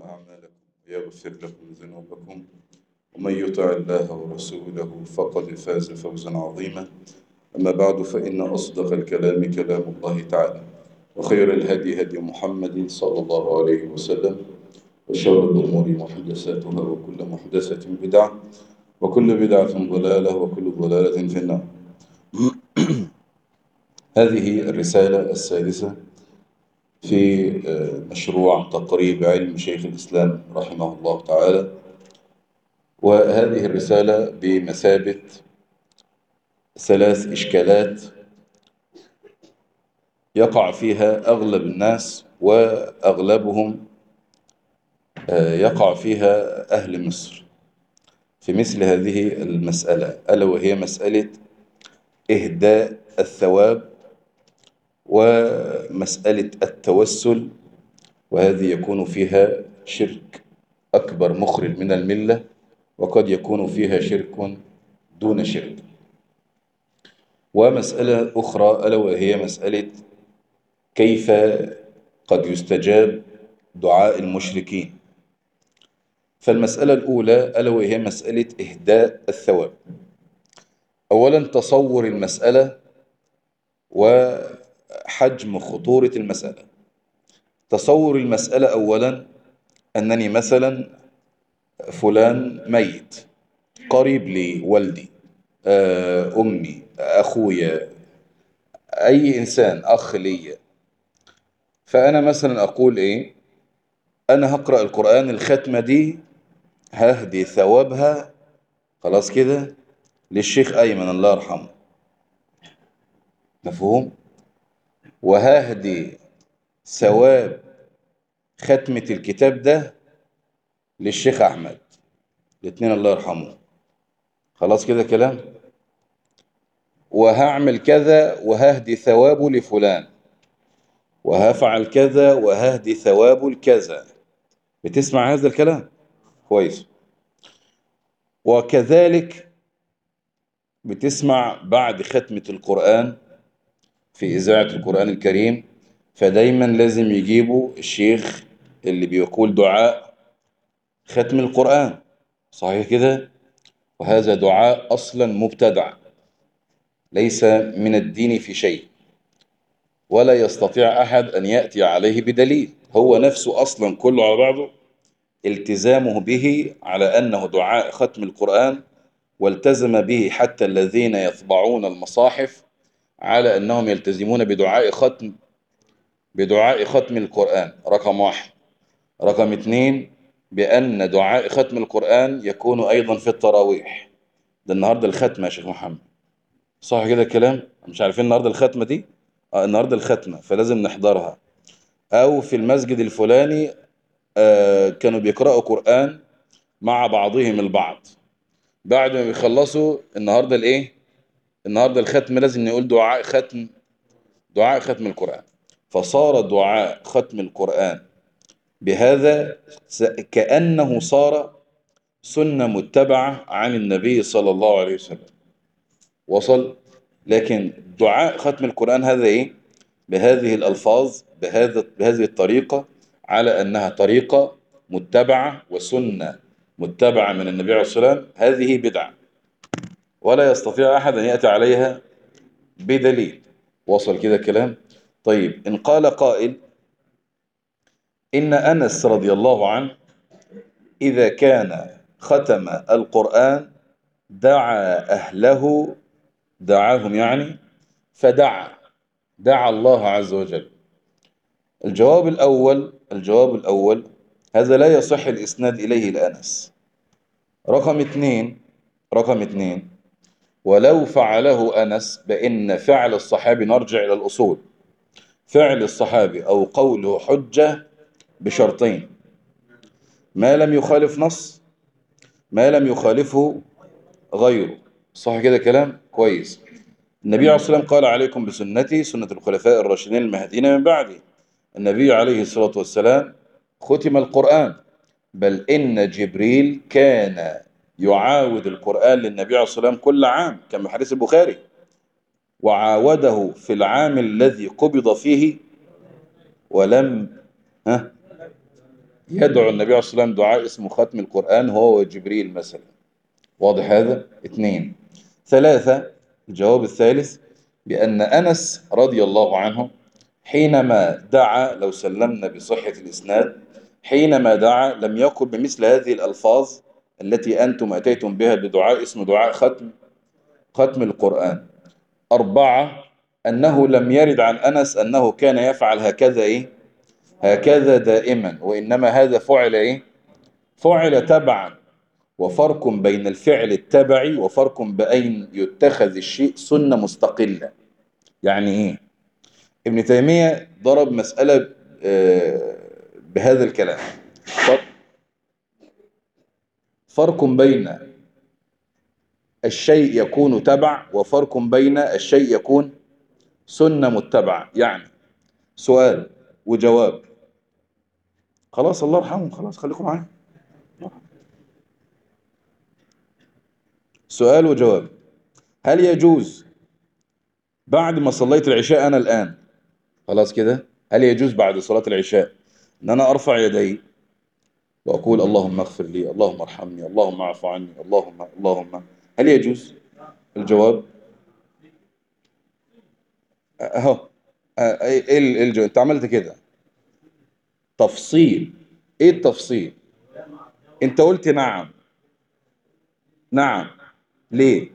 أعمالكم ويغفر لكم ذنوبكم ومن يطع الله ورسوله فقد فاز فوزا عظيما أما بعد فإن أصدق الكلام كلام الله تعالى وخير الهدي هدي محمد صلى الله عليه وسلم وشر الأمور محدثاتها وكل محدثة بدعة وكل بدعة ضلالة وكل ضلالة في النار هذه الرسالة السادسة في مشروع تقريب علم شيخ الإسلام رحمه الله تعالى وهذه الرسالة بمثابة ثلاث إشكالات يقع فيها أغلب الناس وأغلبهم يقع فيها أهل مصر في مثل هذه المسألة ألا وهي مسألة إهداء الثواب ومسألة التوسل وهذه يكون فيها شرك أكبر مخرج من الملة وقد يكون فيها شرك دون شرك ومسألة أخرى ألا وهي مسألة كيف قد يستجاب دعاء المشركين فالمسألة الأولى ألا وهي مسألة إهداء الثواب أولا تصور المسألة وحجم خطورة المسألة تصور المسألة أولا أنني مثلا فلان ميت قريب لي والدي أمي أخويا أي إنسان أخ لي فأنا مثلا أقول إيه أنا هقرأ القرآن الختمة دي ههدي ثوابها خلاص كده للشيخ أيمن الله يرحمه مفهوم وههدي ثواب ختمة الكتاب ده للشيخ أحمد الاثنين الله يرحمه خلاص كده كلام وهعمل كذا وههدي ثوابه لفلان وهفعل كذا وههدي ثوابه لكذا بتسمع هذا الكلام كويس وكذلك بتسمع بعد ختمة القرآن في إذاعة القرآن الكريم فدايما لازم يجيبوا الشيخ اللي بيقول دعاء ختم القرآن صحيح كده وهذا دعاء أصلا مبتدع ليس من الدين في شيء ولا يستطيع أحد أن يأتي عليه بدليل هو نفسه أصلا كله على بعضه التزامه به على أنه دعاء ختم القرآن والتزم به حتى الذين يطبعون المصاحف على أنهم يلتزمون بدعاء ختم بدعاء ختم القرآن رقم واحد رقم اثنين بأن دعاء ختم القرآن يكون أيضا في التراويح ده النهاردة الختمة يا شيخ محمد صح كده الكلام مش عارفين النهاردة الختمة دي آه النهاردة الختمة فلازم نحضرها أو في المسجد الفلاني آه كانوا بيقرأوا قرآن مع بعضهم البعض بعد ما بيخلصوا النهاردة الايه النهاردة الختم لازم نقول دعاء ختم دعاء ختم القرآن فصار دعاء ختم القرآن بهذا كأنه صار سنة متبعة عن النبي صلى الله عليه وسلم وصل لكن دعاء ختم القرآن هذا ايه بهذه الألفاظ بهذا بهذه الطريقة على أنها طريقة متبعة وسنة متبعة من النبي عليه الصلاة والسلام هذه بدعة ولا يستطيع أحد أن يأتي عليها بدليل وصل كده كلام طيب إن قال قائل إن أنس رضي الله عنه إذا كان ختم القرآن دعا أهله دعاهم يعني فدعا دعا الله عز وجل الجواب الأول الجواب الأول هذا لا يصح الإسناد إليه لأنس رقم اثنين رقم اثنين ولو فعله أنس بأن فعل الصحابي نرجع إلى الأصول فعل الصحابي أو قوله حجة بشرطين ما لم يخالف نص ما لم يخالفه غيره صح كده كلام كويس النبي عليه الصلاة والسلام قال عليكم بسنتي سنة الخلفاء الراشدين المهديين من بعدي النبي عليه الصلاة والسلام ختم القرآن بل إن جبريل كان يعاود القرآن للنبي عليه الصلاة والسلام كل عام كما حديث البخاري وعاوده في العام الذي قبض فيه ولم ها يدعو النبي عليه الصلاة والسلام دعاء اسمه ختم القرآن هو وجبريل مثلا واضح هذا اثنين ثلاثة الجواب الثالث بأن أنس رضي الله عنه حينما دعا لو سلمنا بصحة الإسناد حينما دعا لم يقل بمثل هذه الألفاظ التي أنتم أتيتم بها بدعاء اسمه دعاء ختم ختم القرآن أربعة أنه لم يرد عن أنس أنه كان يفعل هكذا إيه هكذا دائما وإنما هذا فعل إيه فعل تبعا وفرق بين الفعل التبعي وفرق بين يتخذ الشيء سنة مستقلة يعني إيه ابن تيمية ضرب مسألة آه، بهذا الكلام فرق بين الشيء يكون تبع وفرق بين الشيء يكون سنة متبعة يعني سؤال وجواب خلاص الله يرحمهم خلاص خليكم معايا سؤال وجواب هل يجوز بعد ما صليت العشاء أنا الآن خلاص كده هل يجوز بعد صلاة العشاء أن أنا أرفع يدي وأقول اللهم اغفر لي اللهم ارحمني اللهم اعف عني اللهم اللهم هل يجوز الجواب اهو ايه الجواب انت عملت كده تفصيل ايه التفصيل انت قلت نعم نعم ليه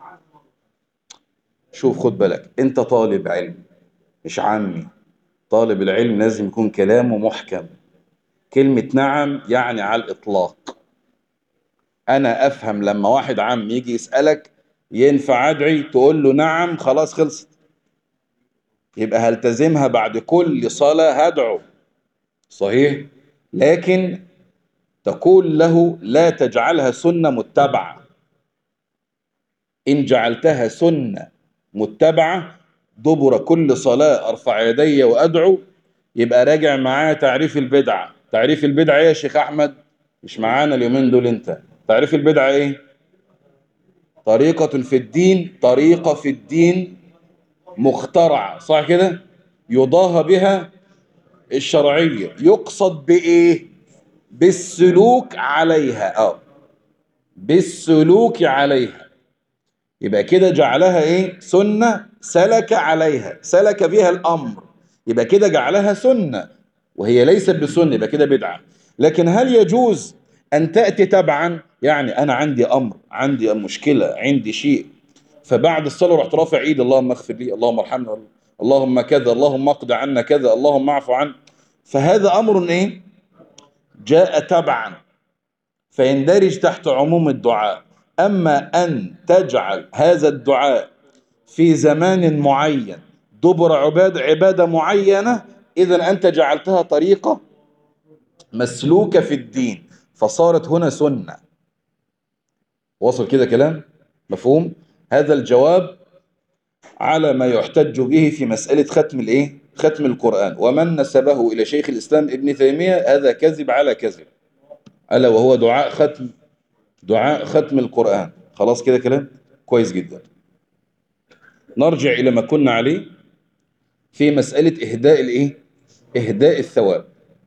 شوف خد بالك انت طالب علم مش عامي طالب العلم لازم يكون كلامه محكم كلمة نعم يعني على الإطلاق أنا أفهم لما واحد عام يجي يسألك ينفع أدعي تقول له نعم خلاص خلصت يبقى هلتزمها بعد كل صلاة هدعو صحيح لكن تقول له لا تجعلها سنة متبعة إن جعلتها سنة متبعة دبر كل صلاة أرفع يدي وأدعو يبقى راجع معايا تعريف البدعة تعريف البدعة ايه يا شيخ أحمد مش معانا اليومين دول انت تعريف البدعة ايه طريقة في الدين طريقة في الدين مخترعة صح كده يضاهى بها الشرعية يقصد بإيه بالسلوك عليها اه بالسلوك عليها يبقى كده جعلها ايه سنة سلك عليها سلك بها الأمر يبقى كده جعلها سنة وهي ليست بسنة يبقى كده بدعة لكن هل يجوز أن تأتي تبعا يعني أنا عندي أمر عندي مشكلة عندي شيء فبعد الصلاة رحت رافع إيدي اللهم اغفر لي اللهم ارحمنا اللهم كذا اللهم اقض عنا كذا اللهم اعف عنا فهذا أمر إيه جاء تبعا فيندرج تحت عموم الدعاء أما أن تجعل هذا الدعاء في زمان معين دبر عبادة, عبادة معينة إذا أنت جعلتها طريقة مسلوكة في الدين فصارت هنا سنة وصل كده كلام مفهوم هذا الجواب على ما يحتج به في مسألة ختم الايه ختم القرآن ومن نسبه إلى شيخ الإسلام ابن تيمية هذا كذب على كذب ألا وهو دعاء ختم دعاء ختم القرآن خلاص كده كلام كويس جدا نرجع إلى ما كنا عليه في مسألة إهداء الإيه إهداء الثواب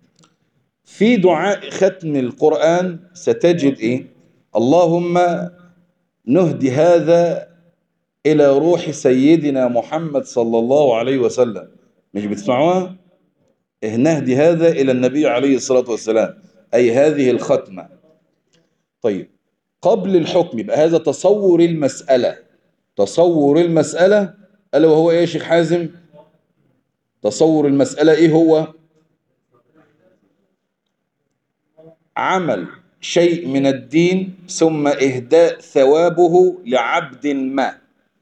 في دعاء ختم القرآن ستجد إيه اللهم نهدي هذا إلى روح سيدنا محمد صلى الله عليه وسلم مش بتسمعوها نهدي هذا إلى النبي عليه الصلاة والسلام أي هذه الختمة طيب قبل الحكم يبقى هذا تصور المسألة تصور المسألة ألا وهو إيه يا شيخ حازم تصور المسألة إيه هو عمل شيء من الدين ثم إهداء ثوابه لعبد ما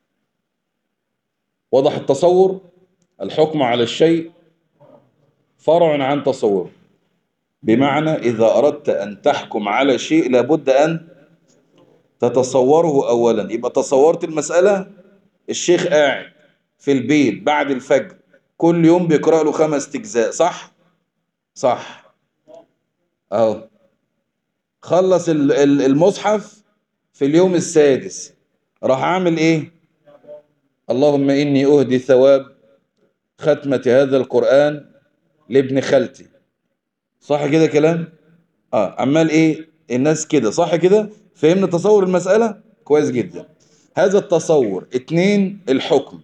وضح التصور الحكم على الشيء فرع عن تصور بمعنى إذا أردت أن تحكم على شيء لابد أن تتصوره أولا يبقى تصورت المسألة الشيخ قاعد في البيت بعد الفجر كل يوم بيقرأ له خمس تجزاء صح صح اهو خلص المصحف في اليوم السادس راح اعمل ايه اللهم اني اهدي ثواب ختمة هذا القرآن لابن خالتي صح كده كلام اه عمال ايه الناس كده صح كده فهمنا تصور المسألة كويس جدا هذا التصور اتنين الحكم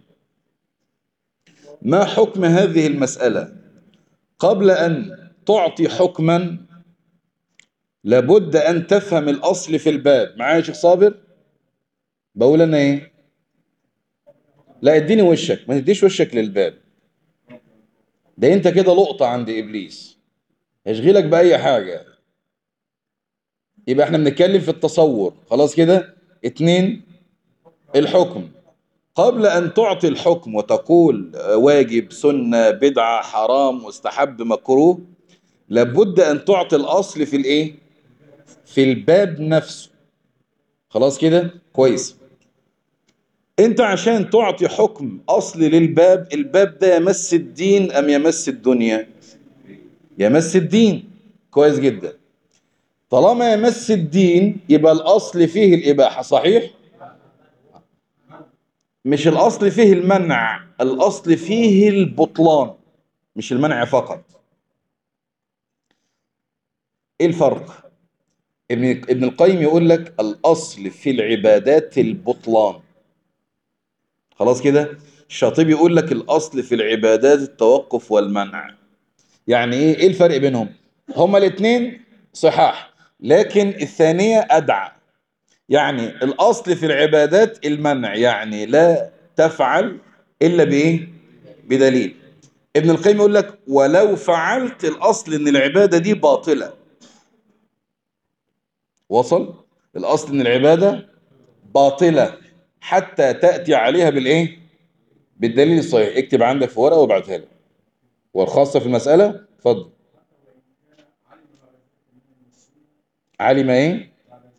ما حكم هذه المسألة قبل أن تعطي حكما لابد أن تفهم الأصل في الباب معايا يا شيخ صابر بقول أنا إيه لا اديني وشك ما تديش وشك للباب ده انت كده لقطة عند إبليس يشغلك بأي حاجة يبقى احنا بنتكلم في التصور خلاص كده اتنين الحكم قبل أن تعطي الحكم وتقول واجب سنة بدعة حرام مستحب مكروه لابد أن تعطي الأصل في الإيه في الباب نفسه خلاص كده كويس انت عشان تعطي حكم أصل للباب الباب ده يمس الدين أم يمس الدنيا يمس الدين كويس جدا طالما يمس الدين يبقى الأصل فيه الإباحة صحيح مش الأصل فيه المنع الأصل فيه البطلان مش المنع فقط ايه الفرق ابن ابن القيم يقول لك الأصل في العبادات البطلان خلاص كده الشاطبي يقول لك الأصل في العبادات التوقف والمنع يعني ايه ايه الفرق بينهم هما الاثنين صحاح لكن الثانية أدعى يعني الأصل في العبادات المنع يعني لا تفعل إلا بإيه بدليل ابن القيم يقول لك ولو فعلت الأصل إن العبادة دي باطلة وصل الأصل إن العبادة باطلة حتى تأتي عليها بالإيه بالدليل الصحيح اكتب عندك في ورقة وابعتها لي والخاصة في المسألة اتفضل علم ايه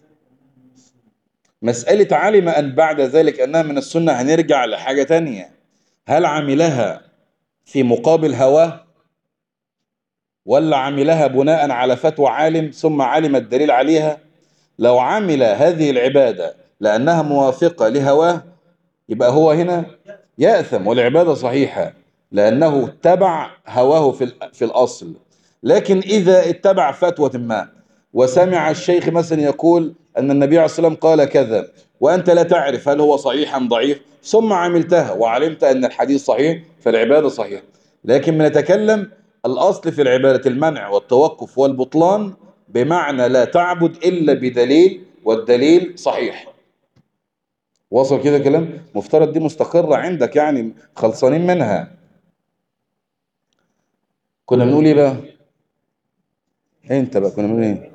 مسألة علم أن بعد ذلك أنها من السنة هنرجع لحاجة تانية هل عملها في مقابل هواه ولا عملها بناء على فتوى عالم ثم علم الدليل عليها لو عمل هذه العبادة لأنها موافقة لهواه يبقى هو هنا يأثم والعبادة صحيحة لأنه اتبع هواه في في الأصل لكن إذا اتبع فتوى ما وسمع الشيخ مثلا يقول أن النبي عليه الصلاة والسلام قال كذا وأنت لا تعرف هل هو صحيح أم ضعيف ثم عملتها وعلمت أن الحديث صحيح فالعبادة صحيحة لكن بنتكلم الأصل في العبادة المنع والتوقف والبطلان بمعنى لا تعبد إلا بدليل والدليل صحيح وصل كده كلام مفترض دي مستقرة عندك يعني خلصانين منها كنا بنقول ايه بقى انت بقى كنا بنقول ايه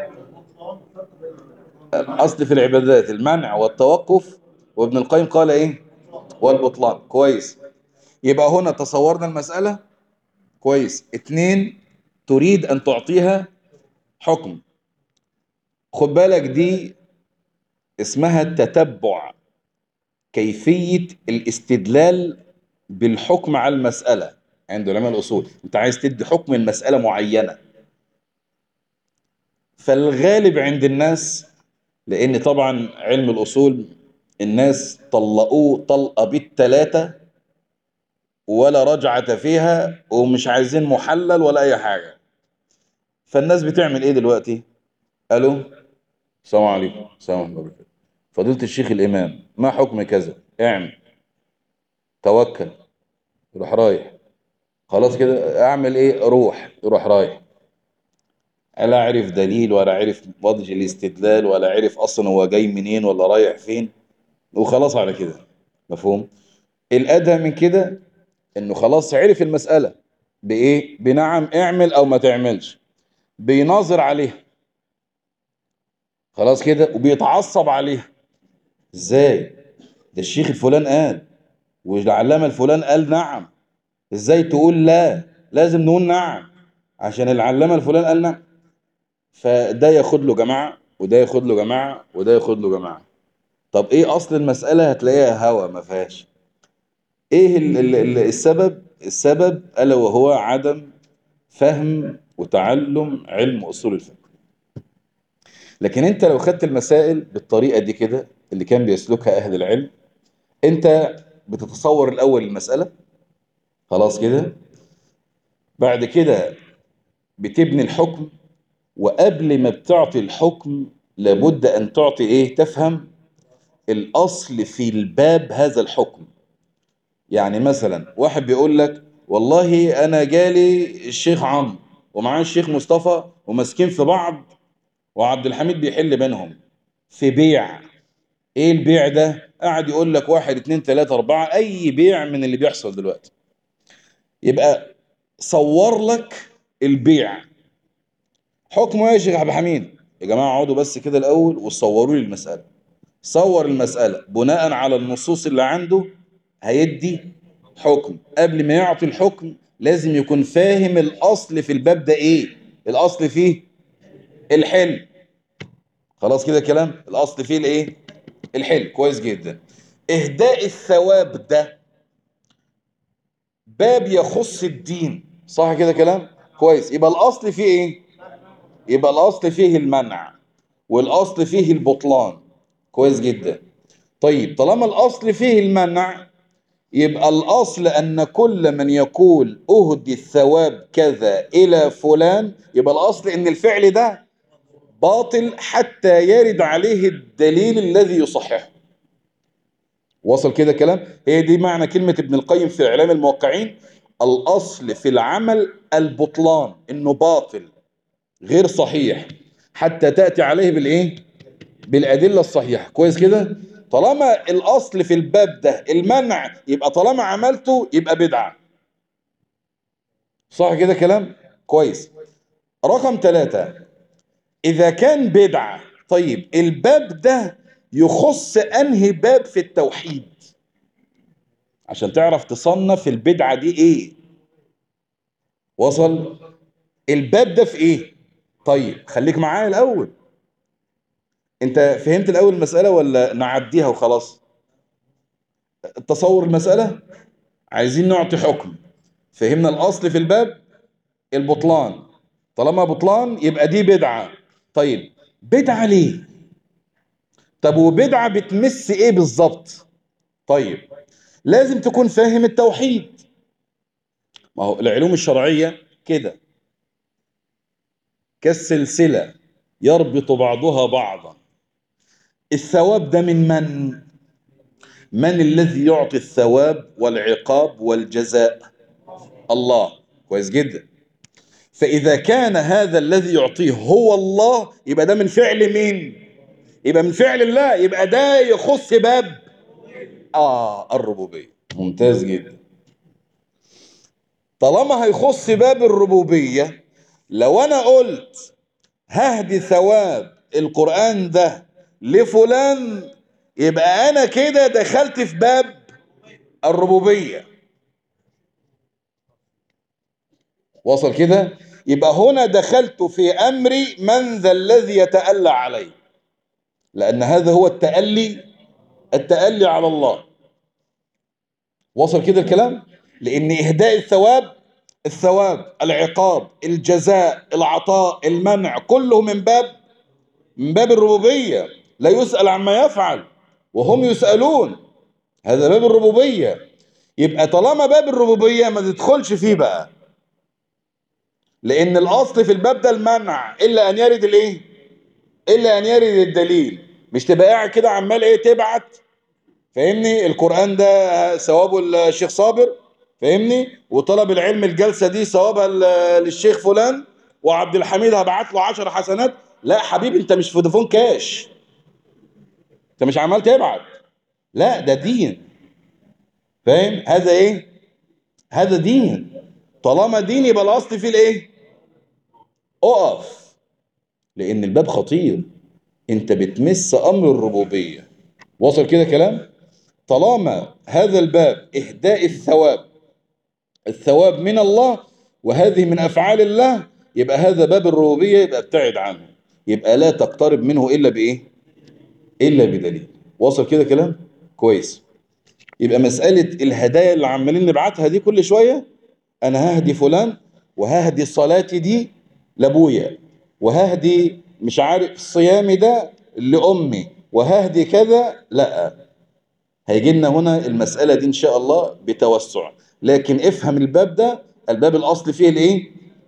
الاصل في العبادات المنع والتوقف وابن القيم قال ايه والبطلان كويس يبقى هنا تصورنا المسألة كويس اتنين تريد ان تعطيها حكم خد بالك دي اسمها التتبع كيفية الاستدلال بالحكم على المسألة عند علماء الأصول انت عايز تدي حكم المسألة معينة فالغالب عند الناس لأن طبعا علم الأصول الناس طلقوه طلقة بالتلاتة ولا رجعة فيها ومش عايزين محلل ولا أي حاجة فالناس بتعمل إيه دلوقتي ألو السلام عليكم السلام عليكم فضيلة الشيخ الإمام ما حكم كذا اعمل توكل يروح رايح خلاص كده اعمل ايه روح يروح رايح لا عرف دليل ولا عرف وجه الاستدلال ولا عرف اصلا هو جاي منين ولا رايح فين وخلاص على كده مفهوم الادهى من كده انه خلاص عرف المسألة بايه بنعم اعمل او ما تعملش بيناظر عليها خلاص كده وبيتعصب عليها ازاي ده الشيخ الفلان قال والعلامة الفلان قال نعم ازاي تقول لا لازم نقول نعم عشان العلامة الفلان قال نعم فده ياخد له جماعة وده ياخد له جماعة وده ياخد له جماعة طب ايه اصل المسألة هتلاقيها هوا ما فيهاش ايه ال ال ال السبب السبب الا وهو عدم فهم وتعلم علم اصول الفقه لكن انت لو خدت المسائل بالطريقة دي كده اللي كان بيسلكها اهل العلم انت بتتصور الاول المسألة خلاص كده بعد كده بتبني الحكم وقبل ما بتعطي الحكم لابد أن تعطي إيه تفهم الأصل في الباب هذا الحكم يعني مثلا واحد بيقول لك والله أنا جالي الشيخ عمرو ومعاه الشيخ مصطفى وماسكين في بعض وعبد الحميد بيحل بينهم في بيع ايه البيع ده قاعد يقول لك واحد اتنين تلاتة اربعة اي بيع من اللي بيحصل دلوقتي يبقى صور لك البيع حكمه ايه يا شيخ عبد الحميد يا جماعة اقعدوا بس كده الاول وصوروا لي المسألة صور المسألة بناء على النصوص اللي عنده هيدي حكم قبل ما يعطي الحكم لازم يكون فاهم الاصل في الباب ده ايه الاصل فيه الحل خلاص كده كلام الاصل فيه الايه الحل كويس جدا اهداء الثواب ده باب يخص الدين صح كده كلام كويس يبقى الاصل فيه ايه يبقى الاصل فيه المنع والاصل فيه البطلان كويس جدا طيب طالما الاصل فيه المنع يبقى الاصل ان كل من يقول اهدي الثواب كذا الى فلان يبقى الاصل ان الفعل ده باطل حتى يرد عليه الدليل الذي يصححه وصل كده كلام هي دي معنى كلمة ابن القيم في إعلام الموقعين الأصل في العمل البطلان إنه باطل غير صحيح حتى تأتي عليه بالإيه بالأدلة الصحيحة كويس كده طالما الأصل في الباب ده المنع يبقى طالما عملته يبقى بدعة صح كده كلام كويس رقم ثلاثة إذا كان بدعة طيب الباب ده يخص أنهي باب في التوحيد عشان تعرف تصنف البدعة دي إيه وصل الباب ده في إيه طيب خليك معايا الأول أنت فهمت الأول المسألة ولا نعديها وخلاص تصور المسألة عايزين نعطي حكم فهمنا الأصل في الباب البطلان طالما بطلان يبقى دي بدعة طيب بدعة ليه طب وبدعة بتمس ايه بالظبط طيب لازم تكون فاهم التوحيد ما هو العلوم الشرعية كده كالسلسلة يربط بعضها بعضا الثواب ده من من من الذي يعطي الثواب والعقاب والجزاء الله كويس جدا فإذا كان هذا الذي يعطيه هو الله يبقى ده من فعل مين يبقى من فعل الله يبقى ده يخص باب آه الربوبية ممتاز جدا طالما هيخص باب الربوبية لو أنا قلت ههدي ثواب القرآن ده لفلان يبقى أنا كده دخلت في باب الربوبية وصل كده يبقى هنا دخلت في أمري من ذا الذي يتألى علي لأن هذا هو التألي التألي على الله وصل كده الكلام لأن إهداء الثواب الثواب العقاب الجزاء العطاء المنع كله من باب من باب الربوبية لا يسأل عما يفعل وهم يسألون هذا باب الربوبية يبقى طالما باب الربوبية ما تدخلش فيه بقى لأن الأصل في الباب ده المنع إلا أن يرد الإيه؟ إلا أن يرد الدليل مش تبقى قاعد كده عمال إيه تبعت فاهمني القرآن ده ثوابه الشيخ صابر فاهمني وطلب العلم الجلسة دي ثوابها للشيخ فلان وعبد الحميد هبعت له 10 حسنات لا حبيبي انت مش فودافون كاش انت مش عمال تبعت لا ده دين فاهم هذا ايه هذا دين طالما دين يبقى الاصل فيه الايه اقف لان الباب خطير انت بتمس امر الربوبيه وصل كده كلام طالما هذا الباب اهداء الثواب الثواب من الله وهذه من افعال الله يبقى هذا باب الربوبيه يبقى ابتعد عنه يبقى لا تقترب منه الا بايه الا بدليل وصل كده كلام كويس يبقى مساله الهدايا اللي عمالين نبعتها دي كل شويه انا ههدي فلان وههدي صلاتي دي لابويا وههدي مش عارف صيامي ده لامي وههدي كذا لا هيجي لنا هنا المساله دي ان شاء الله بتوسع لكن افهم الباب ده الباب الاصل فيه الايه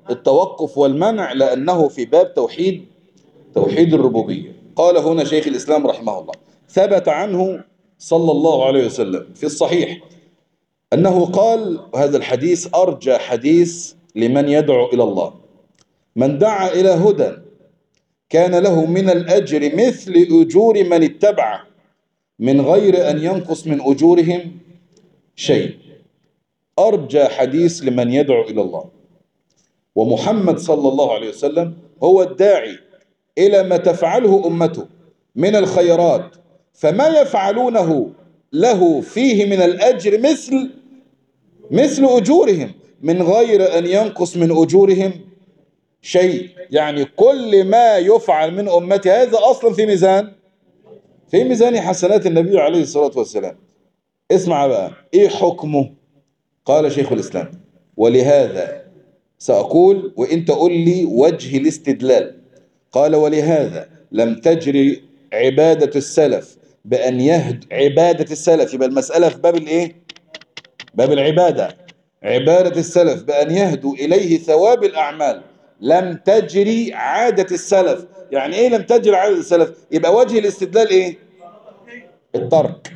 التوقف والمنع لأنه في باب توحيد توحيد الربوبية قال هنا شيخ الإسلام رحمه الله ثبت عنه صلى الله عليه وسلم في الصحيح أنه قال هذا الحديث أرجى حديث لمن يدعو إلى الله من دعا إلى هدى كان له من الأجر مثل أجور من اتبعه من غير أن ينقص من أجورهم شيء أرجى حديث لمن يدعو إلى الله ومحمد صلى الله عليه وسلم هو الداعي إلى ما تفعله أمته من الخيرات فما يفعلونه له فيه من الأجر مثل مثل أجورهم من غير أن ينقص من أجورهم شيء يعني كل ما يفعل من أمتي هذا أصلا في ميزان في ميزان حسنات النبي عليه الصلاة والسلام اسمع بقى ايه حكمه قال شيخ الإسلام ولهذا سأقول وانت قل لي وجه الاستدلال قال ولهذا لم تجري عبادة السلف بأن يهد عبادة السلف يبقى المسألة في باب الايه باب العبادة عبادة السلف بأن يهدوا إليه ثواب الأعمال لم تجري عادة السلف يعني ايه لم تجري عادة السلف يبقى وجه الاستدلال ايه الترك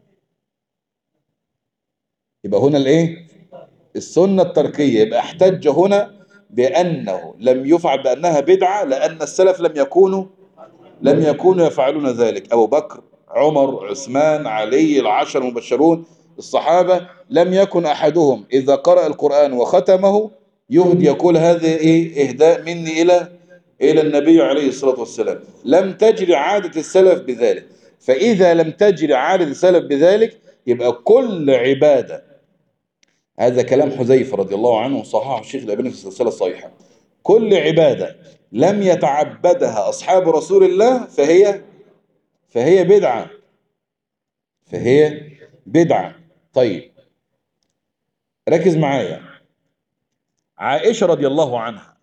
يبقى هنا الايه السنة التركية يبقى احتج هنا بأنه لم يفعل بأنها بدعة لأن السلف لم يكونوا لم يكونوا يفعلون ذلك أبو بكر عمر عثمان علي العشر المبشرون الصحابة لم يكن أحدهم إذا قرأ القرآن وختمه يهدي يقول هذا إيه إهداء مني إلى إلى النبي عليه الصلاة والسلام لم تجري عادة السلف بذلك فإذا لم تجري عادة السلف بذلك يبقى كل عبادة هذا كلام حذيفة رضي الله عنه صححه الشيخ الأبني في السلسلة الصحيحة كل عبادة لم يتعبدها أصحاب رسول الله فهي فهي بدعة فهي بدعة طيب ركز معايا عائشة رضي الله عنها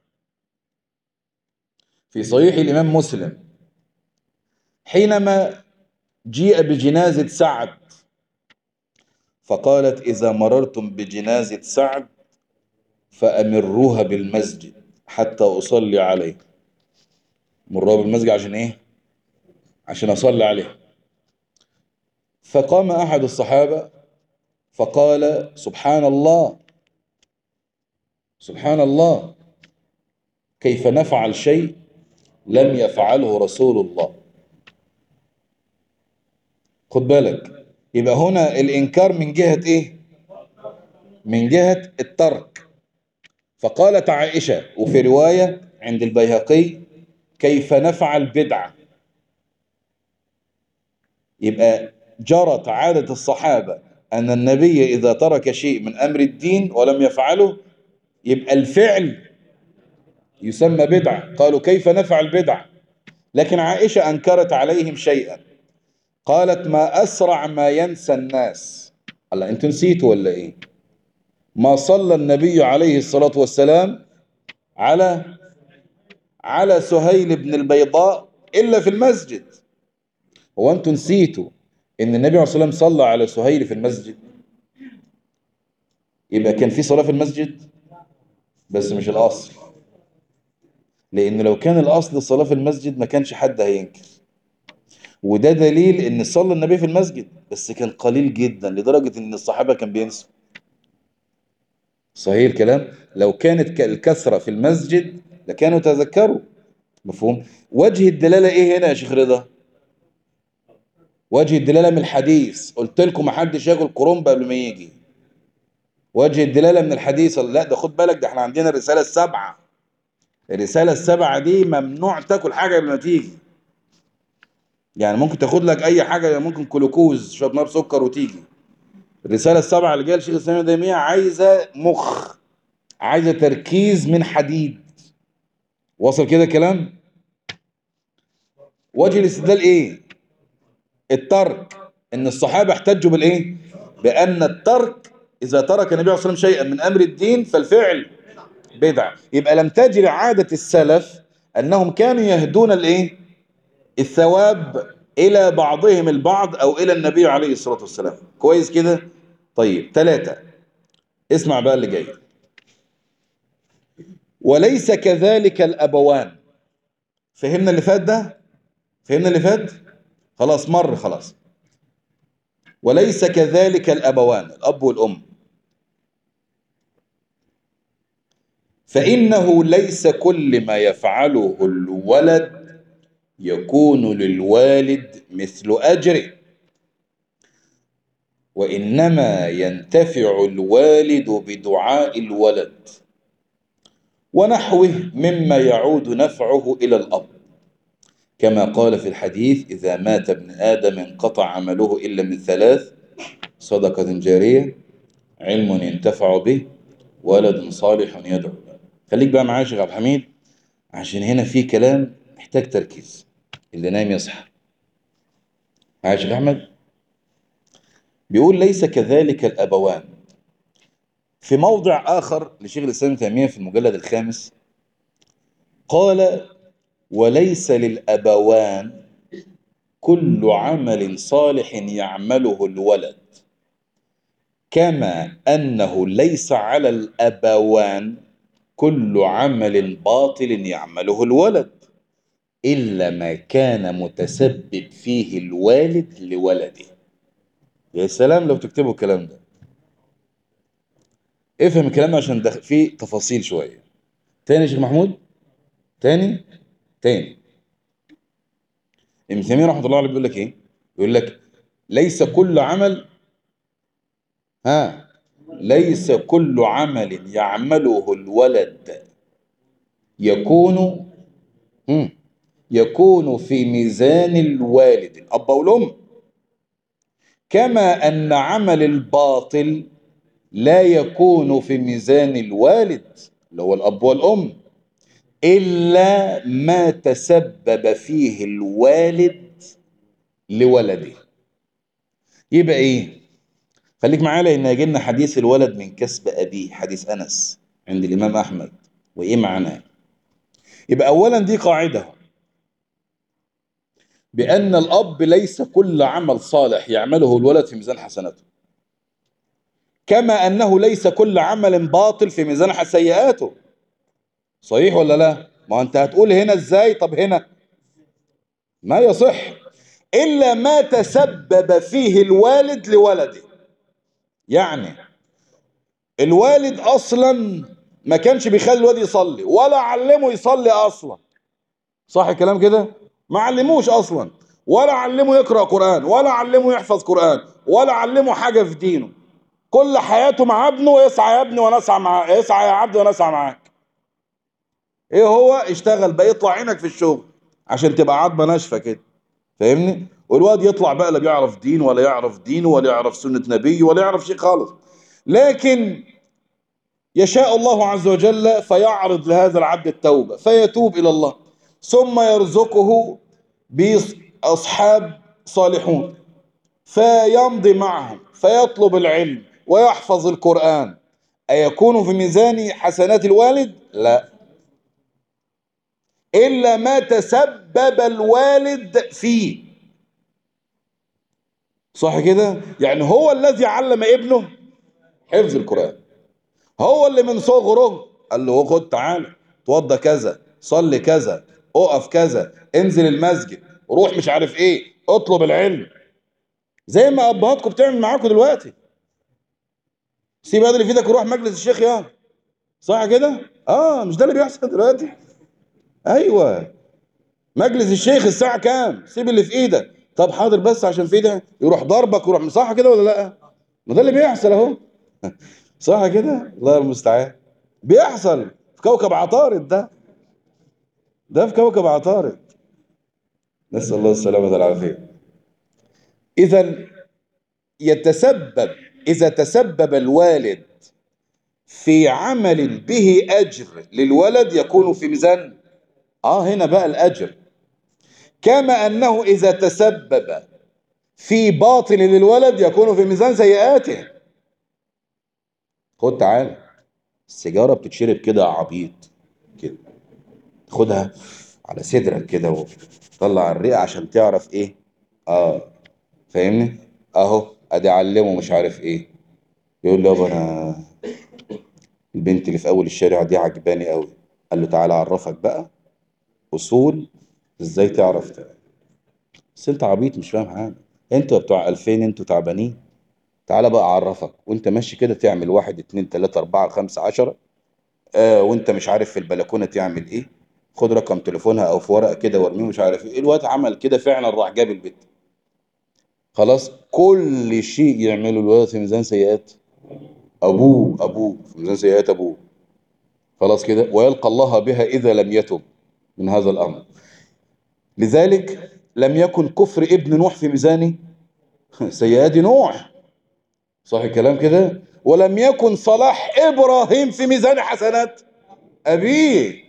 في صحيح الإمام مسلم حينما جيء بجنازة سعد فقالت إذا مررتم بجنازة سعد فأمروها بالمسجد حتى أصلي عليه مروها بالمسجد عشان إيه عشان أصلي عليه فقام أحد الصحابة فقال سبحان الله سبحان الله كيف نفعل شيء لم يفعله رسول الله خد بالك يبقى هنا الإنكار من جهة إيه من جهة الترك فقالت عائشة وفي رواية عند البيهقي كيف نفعل بدعة يبقى جرت عادة الصحابة أن النبي إذا ترك شيء من أمر الدين ولم يفعله يبقى الفعل يسمى بدعة قالوا كيف نفعل بدعة لكن عائشة أنكرت عليهم شيئا قالت ما أسرع ما ينسى الناس الله أنتوا نسيتوا ولا إيه ما صلى النبي عليه الصلاة والسلام على على سهيل بن البيضاء إلا في المسجد هو أنتوا نسيتوا إن النبي عليه الصلاة والسلام صلى على سهيل في المسجد يبقى كان في صلاة في المسجد بس مش الأصل لأن لو كان الأصل الصلاة في المسجد ما كانش حد هينكر وده دليل ان صلى النبي في المسجد بس كان قليل جدا لدرجة ان الصحابة كان بينسوا صحيح الكلام لو كانت الكثرة في المسجد لكانوا تذكروا مفهوم وجه الدلالة ايه هنا يا شيخ رضا وجه الدلالة من الحديث قلت لكم محدش ياكل كرنب قبل ما يجي وجه الدلالة من الحديث لا ده خد بالك ده احنا عندنا الرسالة السبعة الرسالة السبعة دي ممنوع تاكل حاجة قبل ما تيجي يعني ممكن تاخد لك اي حاجة ممكن كلوكوز شوية نار سكر وتيجي الرسالة السبعة اللي جايه لشيخ الاسلام ابن تيمية عايزة مخ عايزة تركيز من حديد وصل كده كلام وجه الاستدلال ايه الترك ان الصحابة احتجوا بالايه بان الترك اذا ترك النبي عليه الصلاة والسلام شيئا من امر الدين فالفعل بدعة يبقى لم تجري عادة السلف انهم كانوا يهدون الايه الثواب الى بعضهم البعض او الى النبي عليه الصلاة والسلام كويس كده طيب ثلاثة اسمع بقى اللي جاي وليس كذلك الأبوان فهمنا اللي فات ده فهمنا اللي فات خلاص مر خلاص وليس كذلك الأبوان الأب والأم فإنه ليس كل ما يفعله الولد يكون للوالد مثل أجره وإنما ينتفع الوالد بدعاء الولد ونحوه مما يعود نفعه إلى الأب كما قال في الحديث إذا مات ابن آدم انقطع عمله إلا من ثلاث صدقة جارية علم ينتفع به ولد صالح يدعو له خليك بقى معايا يا شيخ عبد الحميد عشان هنا في كلام محتاج تركيز اللي نايم يصحى معايا يا شيخ أحمد بيقول ليس كذلك الأبوان في موضع آخر لشيخ الإسلام تيمية في المجلد الخامس قال وليس للأبوان كل عمل صالح يعمله الولد كما أنه ليس على الأبوان كل عمل باطل يعمله الولد إلا ما كان متسبب فيه الوالد لولده يا سلام لو تكتبوا الكلام ده افهم الكلام ده عشان دخل فيه تفاصيل شوية تاني يا شيخ محمود تاني تاني ابن تيمية رحمة الله عليه بيقول لك ايه يقول لك ليس كل عمل ها ليس كل عمل يعمله الولد يكون مم. يكون في ميزان الوالد الأب والأم كما أن عمل الباطل لا يكون في ميزان الوالد اللي هو الأب والأم إلا ما تسبب فيه الوالد لولده يبقى إيه خليك معايا لأن يجي لنا حديث الولد من كسب أبيه حديث أنس عند الإمام أحمد وإيه معناه يبقى أولا دي قاعدة بأن الأب ليس كل عمل صالح يعمله الولد في ميزان حسناته كما أنه ليس كل عمل باطل في ميزان سيئاته صحيح ولا لا ما أنت هتقول هنا إزاي طب هنا ما يصح إلا ما تسبب فيه الوالد لولده يعني الوالد أصلا ما كانش بيخلي الواد يصلي ولا علمه يصلي أصلا صح الكلام كده ما علموش أصلا ولا علمه يقرأ قرآن ولا علمه يحفظ قرآن ولا علمه حاجة في دينه كل حياته مع ابنه يسعى يا ابني وانا اسعى مع يسعى يا عبد وانا اسعى معاك ايه هو اشتغل بقى يطلع عينك في الشغل عشان تبقى عظمه ناشفه كده فاهمني والواد يطلع بقى لا بيعرف دين ولا يعرف دينه ولا يعرف سنه نبيه ولا يعرف شيء خالص لكن يشاء الله عز وجل فيعرض لهذا العبد التوبه فيتوب الى الله ثم يرزقه باصحاب صالحون فيمضي معهم فيطلب العلم ويحفظ القرآن أيكون في ميزان حسنات الوالد؟ لا إلا ما تسبب الوالد فيه صح كده؟ يعني هو الذي علم ابنه حفظ القرآن هو اللي من صغره قال له خد تعالى توضى كذا صلي كذا اقف كذا انزل المسجد روح مش عارف ايه اطلب العلم زي ما ابهاتكم بتعمل معاكم دلوقتي سيب هذا اللي في ايدك وروح مجلس الشيخ يا صح كده اه مش ده اللي بيحصل دلوقتي ايوه مجلس الشيخ الساعه كام سيب اللي في ايدك طب حاضر بس عشان في ايدك يروح ضربك ويروح صح كده ولا لا ما ده اللي بيحصل اهو صح كده الله المستعان بيحصل في كوكب عطارد ده ده في كوكب عطارد نسال الله السلامه والعافيه اذا يتسبب إذا تسبب الوالد في عمل به أجر للولد يكون في ميزان آه هنا بقى الأجر كما أنه إذا تسبب في باطل للولد يكون في ميزان سيئاته خد تعالى السيجارة بتتشرب كده عبيط كده خدها على صدرك كده وطلع الرئة عشان تعرف ايه اه فاهمني اهو ادي علمه مش عارف ايه يقول له يابا انا البنت اللي في اول الشارع دي عجباني قوي قال له تعالى اعرفك بقى اصول ازاي تعرف ده بس انت عبيط مش فاهم حاجه انتوا بتوع 2000 انتوا تعبانين تعالى بقى اعرفك وانت ماشي كده تعمل واحد اتنين تلاتة اربعة خمسة عشرة آه وانت مش عارف في البلكونة تعمل ايه خد رقم تليفونها او في ورقة كده وارميه مش عارف ايه الواد عمل كده فعلا راح جاب البيت خلاص كل شيء يعمله الولد في ميزان سيئات ابوه ابوه في ميزان سيئات ابوه خلاص كده ويلقى الله بها اذا لم يتب من هذا الامر لذلك لم يكن كفر ابن نوح في ميزان سيئات نوح صح الكلام كده ولم يكن صلاح ابراهيم في ميزان حسنات ابيه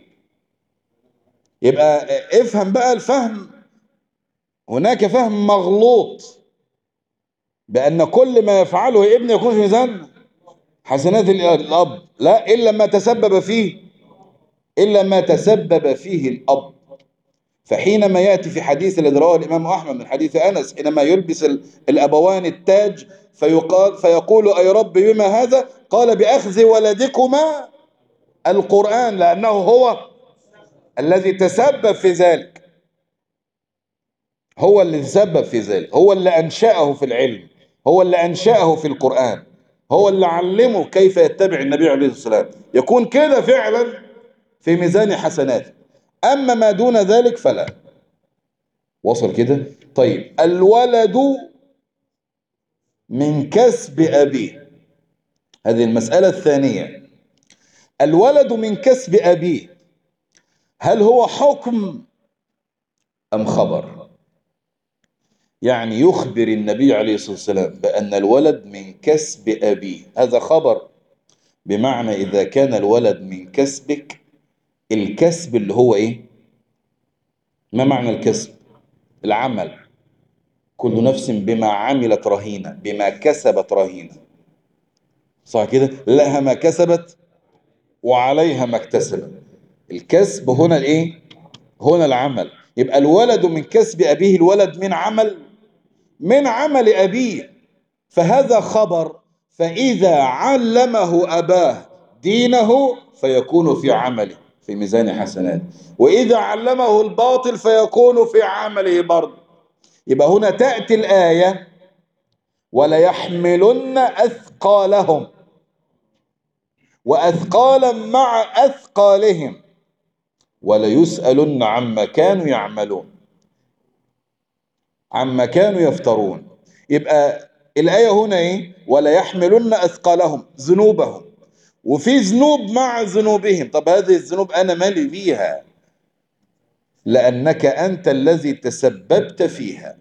يبقى افهم بقى الفهم هناك فهم مغلوط بأن كل ما يفعله ابن يكون في ميزان حسنات الأب لا إلا ما تسبب فيه إلا ما تسبب فيه الأب فحينما يأتي في حديث الذي رواه الإمام أحمد من حديث أنس حينما يلبس الأبوان التاج فيقال فيقول أي رب بما هذا قال بأخذ ولدكما القرآن لأنه هو الذي تسبب في ذلك هو اللي تسبب في ذلك هو اللي أنشأه في العلم هو اللي أنشأه في القرآن هو اللي علمه كيف يتبع النبي عليه الصلاة والسلام يكون كده فعلا في ميزان حسناته أما ما دون ذلك فلا وصل كده طيب الولد من كسب أبيه هذه المسألة الثانية الولد من كسب أبيه هل هو حكم أم خبر يعني يخبر النبي عليه الصلاة والسلام بأن الولد من كسب أبيه هذا خبر بمعنى إذا كان الولد من كسبك الكسب اللي هو إيه ما معنى الكسب العمل كل نفس بما عملت رهينة بما كسبت رهينة صح كده لها ما كسبت وعليها ما اكتسبت الكسب هنا الايه هنا العمل يبقى الولد من كسب أبيه الولد من عمل من عمل أبيه فهذا خبر فإذا علمه أباه دينه فيكون في عمله في ميزان حسنات وإذا علمه الباطل فيكون في عمله برضه يبقى هنا تأتي الآية وليحملن أثقالهم وأثقالا مع أثقالهم وليسألن عما كانوا يعملون عما كانوا يفترون يبقى الآية هنا إيه ولا يحملن أثقالهم ذنوبهم وفي ذنوب مع ذنوبهم طب هذه الذنوب أنا مالي بيها لأنك أنت الذي تسببت فيها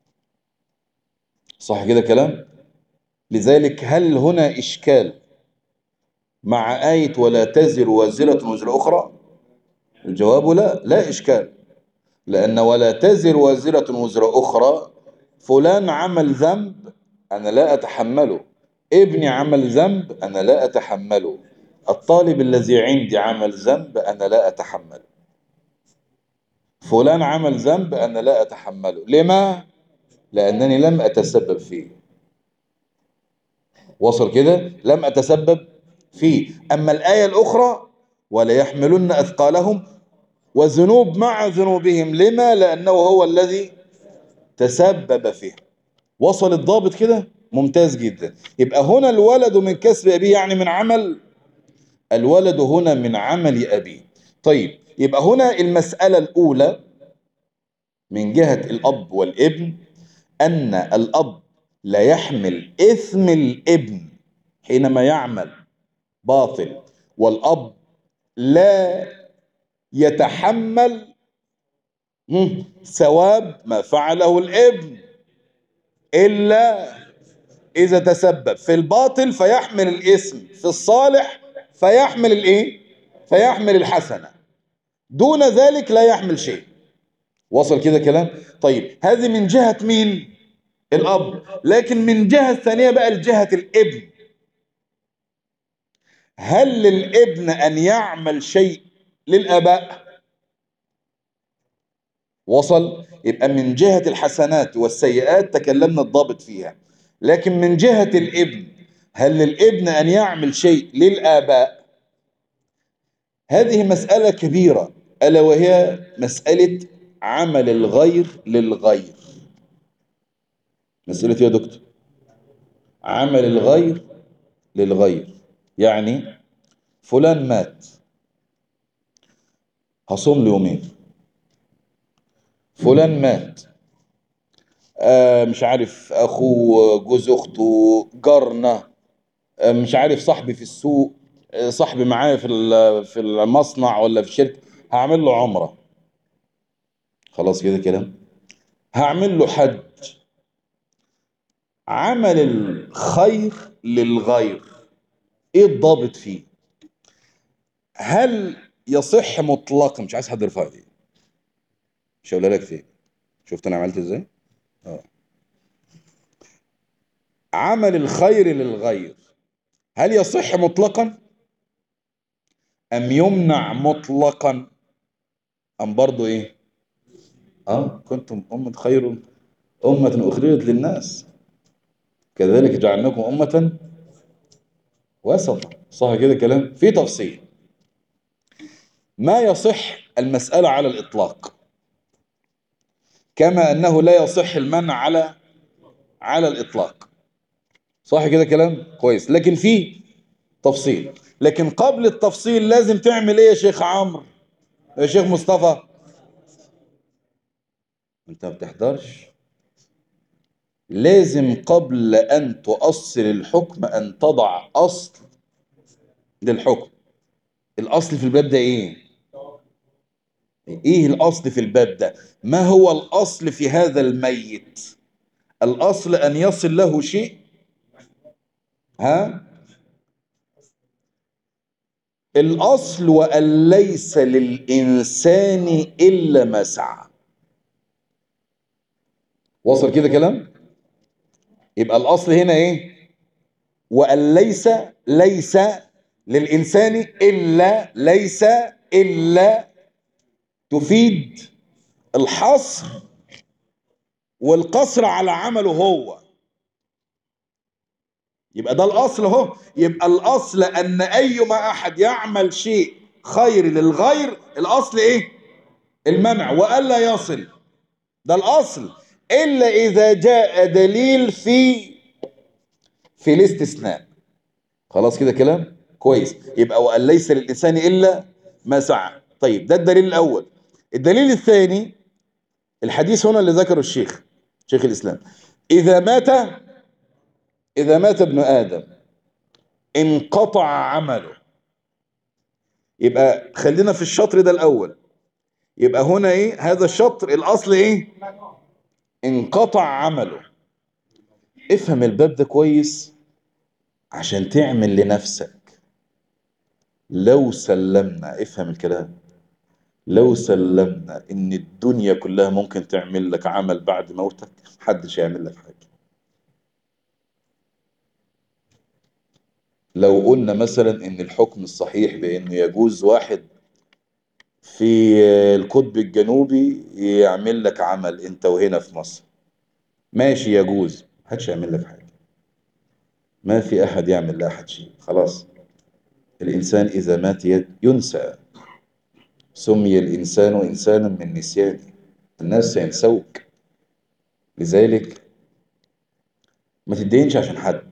صح كده كلام لذلك هل هنا إشكال مع آية ولا تزر وازرة وزر أخرى الجواب لا لا إشكال لأن ولا تزر وازرة وزر أخرى فلان عمل ذنب أنا لا أتحمله ابني عمل ذنب أنا لا أتحمله الطالب الذي عندي عمل ذنب أنا لا أتحمله فلان عمل ذنب أنا لا أتحمله لما؟ لأنني لم أتسبب فيه وصل كده؟ لم أتسبب فيه أما الآية الأخرى ولا يحملن أثقالهم وذنوب مع ذنوبهم لما لأنه هو الذي تسبب فيه وصل الضابط كده ممتاز جدا يبقى هنا الولد من كسب أبيه يعني من عمل الولد هنا من عمل أبيه طيب يبقى هنا المسألة الأولى من جهة الأب والابن أن الأب لا يحمل إثم الابن حينما يعمل باطل والأب لا يتحمل ثواب ما فعله الابن إلا إذا تسبب في الباطل فيحمل الاسم في الصالح فيحمل الإيه؟ فيحمل الحسنة دون ذلك لا يحمل شيء وصل كده كلام طيب هذه من جهة مين الأب لكن من جهة ثانية بقى الجهة الابن هل للابن أن يعمل شيء للآباء وصل يبقى من جهة الحسنات والسيئات تكلمنا الضابط فيها لكن من جهة الابن هل للابن أن يعمل شيء للآباء هذه مسألة كبيرة ألا وهي مسألة عمل الغير للغير مسألة يا دكتور عمل الغير للغير يعني فلان مات هصوم له يومين فلان مات آه مش عارف اخوه جوز اخته جارنا آه مش عارف صاحبي في السوق آه صاحبي معايا في ال- في المصنع ولا في الشركه هعمل له عمره خلاص كده كلام هعمل له حج عمل الخير للغير ايه الضابط فيه هل يصح مطلقا مش عايز حد يرفع ايديه مش هقولها لك تاني شفت انا عملت ازاي اه عمل الخير للغير هل يصح مطلقا ام يمنع مطلقا ام برضو ايه اه كنتم امه خير امه اخرجت للناس كذلك جعلناكم امه وسطا صح كده كلام في تفصيل ما يصح المسألة على الإطلاق كما أنه لا يصح المنع على على الإطلاق صح كده كلام كويس لكن في تفصيل لكن قبل التفصيل لازم تعمل ايه يا شيخ عمرو يا شيخ مصطفى انت ما بتحضرش لازم قبل أن تؤصل الحكم أن تضع أصل للحكم الأصل في الباب ده إيه؟ إيه الأصل في الباب ده؟ ما هو الأصل في هذا الميت؟ الأصل أن يصل له شيء ها؟ الأصل وأن ليس للإنسان إلا ما سعى وصل كده كلام؟ يبقى الأصل هنا إيه؟ وأن ليس ليس للإنسان إلا ليس إلا تفيد الحصر والقصر على عمله هو يبقى ده الأصل اهو يبقى الأصل أن أيما أحد يعمل شيء خير للغير الأصل إيه؟ المنع وألا يصل ده الأصل إلا إذا جاء دليل في في الاستثناء خلاص كده كلام كويس يبقى وأن ليس للإنسان إلا ما سعى طيب ده الدليل الأول الدليل الثاني الحديث هنا اللي ذكره الشيخ شيخ الإسلام إذا مات إذا مات ابن آدم انقطع عمله يبقى خلينا في الشطر ده الأول يبقى هنا إيه هذا الشطر الأصل إيه انقطع عمله افهم الباب ده كويس عشان تعمل لنفسك لو سلمنا افهم الكلام لو سلمنا ان الدنيا كلها ممكن تعمل لك عمل بعد موتك محدش يعمل لك حاجة لو قلنا مثلا ان الحكم الصحيح بانه يجوز واحد في القطب الجنوبي يعمل لك عمل انت وهنا في مصر ماشي يجوز محدش يعمل لك حاجة ما في احد يعمل لاحد شيء خلاص الانسان اذا مات ينسى سمي الانسان انسانا من نسيانه الناس سينسوك لذلك ما تدينش عشان حد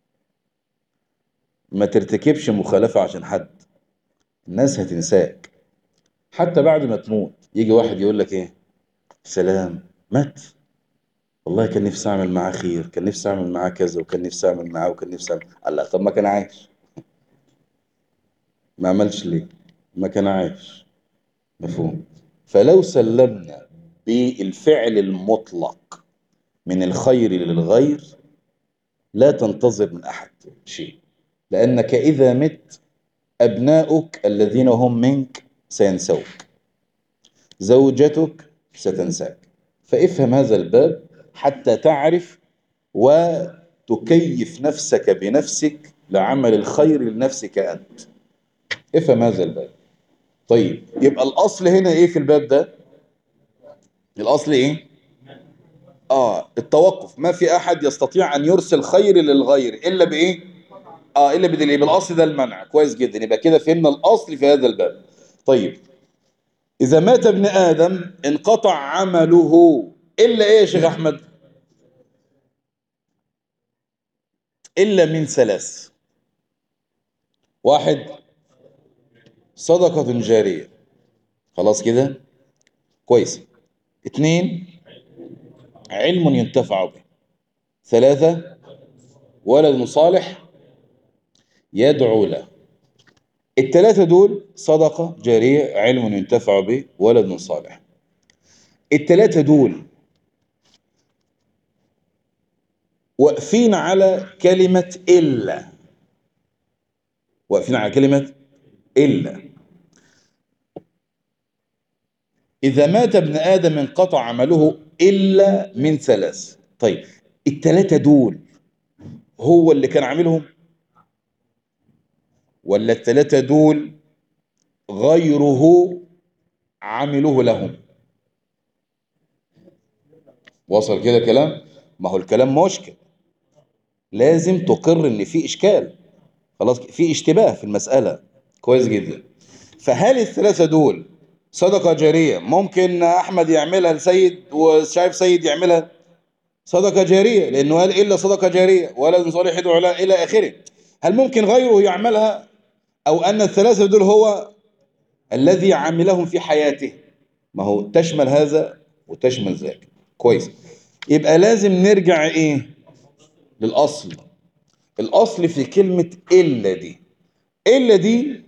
ما ترتكبش مخالفة عشان حد الناس هتنساك حتى بعد ما تموت يجي واحد يقول لك ايه سلام مات والله كان نفسي اعمل معاه خير كان نفسي اعمل معاه كذا وكان نفسي اعمل معاه وكان نفسي اعمل الله طب ما كان عايش ما عملش ليه ما كان عايش مفهوم فلو سلمنا بالفعل المطلق من الخير للغير لا تنتظر من احد شيء لانك اذا مت ابناؤك الذين هم منك سينسوك زوجتك ستنساك فافهم هذا الباب حتى تعرف وتكيف نفسك بنفسك لعمل الخير لنفسك أنت افهم هذا الباب طيب يبقى الأصل هنا إيه في الباب ده الأصل إيه آه التوقف ما في أحد يستطيع أن يرسل خير للغير إلا بإيه آه إلا بدليل بالأصل ده المنع كويس جدا يبقى كده فهمنا الأصل في هذا الباب طيب إذا مات ابن آدم انقطع عمله إلا إيه يا شيخ أحمد إلا من ثلاث واحد صدقة جارية خلاص كده كويس اتنين علم ينتفع به ثلاثة ولد صالح يدعو له الثلاثة دول صدقة جارية علم ينتفع به ولد صالح الثلاثة دول واقفين على كلمة إلا واقفين على كلمة إلا إذا مات ابن آدم انقطع عمله إلا من ثلاث طيب الثلاثة دول هو اللي كان عاملهم ولا الثلاثة دول غيره عمله لهم وصل كده كلام ما هو الكلام مشكل لازم تقر ان في اشكال خلاص في اشتباه في المسألة كويس جدا فهل الثلاثة دول صدقة جارية ممكن احمد يعملها لسيد وشايف سيد يعملها صدقة جارية لانه قال الا صدقة جارية ولد صالح يدعو لها الى اخره هل ممكن غيره يعملها او ان الثلاثة دول هو الذي عملهم في حياته ما هو تشمل هذا وتشمل ذاك كويس يبقى لازم نرجع ايه للاصل الاصل في كلمة الا دي الا دي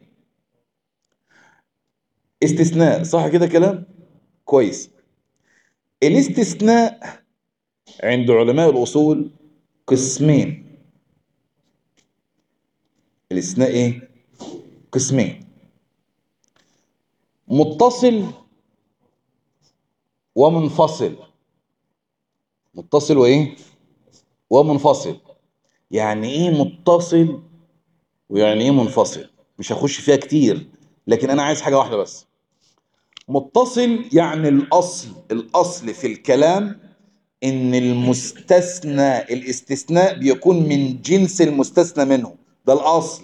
استثناء صح كده كلام كويس الاستثناء عند علماء الاصول قسمين الاستثناء ايه قسمين متصل ومنفصل متصل وايه ومنفصل يعني ايه متصل ويعني ايه منفصل مش هخش فيها كتير لكن انا عايز حاجة واحدة بس متصل يعني الاصل الاصل في الكلام ان المستثنى الاستثناء بيكون من جنس المستثنى منه ده الاصل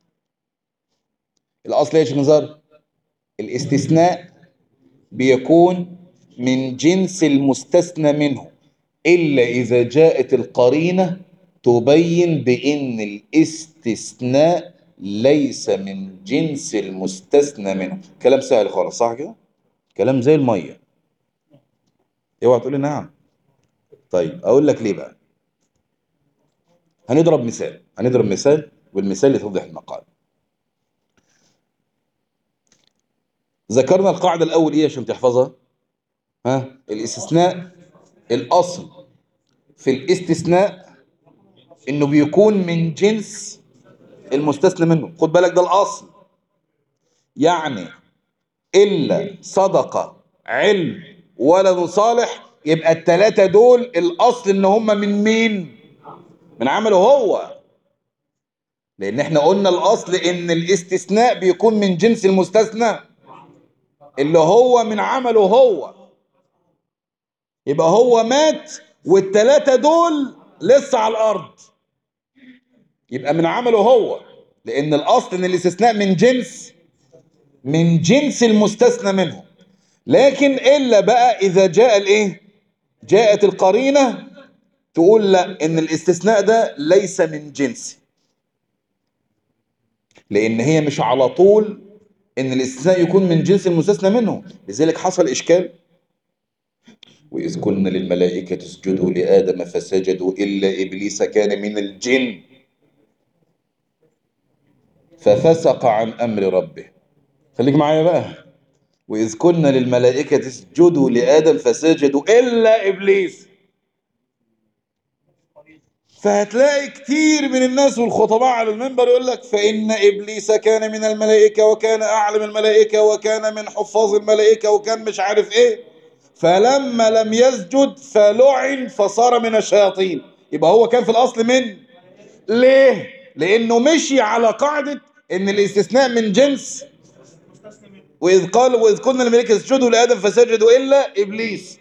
الاصل ايش نظر الاستثناء بيكون من جنس المستثنى منه إلا إذا جاءت القرينة تبين بأن الاستثناء ليس من جنس المستثنى منه كلام سهل خالص صح كده كلام زي المية اوعى تقولي نعم طيب اقول لك ليه بقى هنضرب مثال هنضرب مثال والمثال يتوضح المقال ذكرنا القاعدة الأول إيه عشان تحفظها ها الاستثناء الأصل في الاستثناء إنه بيكون من جنس المستثنى منه خد بالك ده الأصل يعني إلا صدقة علم ولد صالح يبقى التلاتة دول الأصل إن هم من مين من عمله هو لأن احنا قلنا الأصل إن الاستثناء بيكون من جنس المستثنى اللي هو من عمله هو يبقى هو مات والتلاتة دول لسه على الأرض يبقى من عمله هو لأن الأصل إن الاستثناء من جنس من جنس المستثنى منه لكن إلا بقى إذا جاء الإيه جاءت القرينة تقول لا إن الاستثناء ده ليس من جنسي لأن هي مش على طول ان الاستثناء يكون من جنس المستثنى منه لذلك حصل اشكال واذ قلنا للملائكه اسجدوا لادم فسجدوا الا ابليس كان من الجن ففسق عن امر ربه خليك معايا بقى واذ قلنا للملائكه اسجدوا لادم فسجدوا الا ابليس فهتلاقي كتير من الناس والخطباء على المنبر يقول لك فإن إبليس كان من الملائكة وكان أعلم الملائكة وكان من حفاظ الملائكة وكان مش عارف إيه فلما لم يسجد فلعن فصار من الشياطين يبقى هو كان في الأصل من ليه؟ لأنه مشي على قاعدة إن الاستثناء من جنس وإذ قال وإذ قلنا الملائكة اسجدوا لآدم فسجدوا إلا إبليس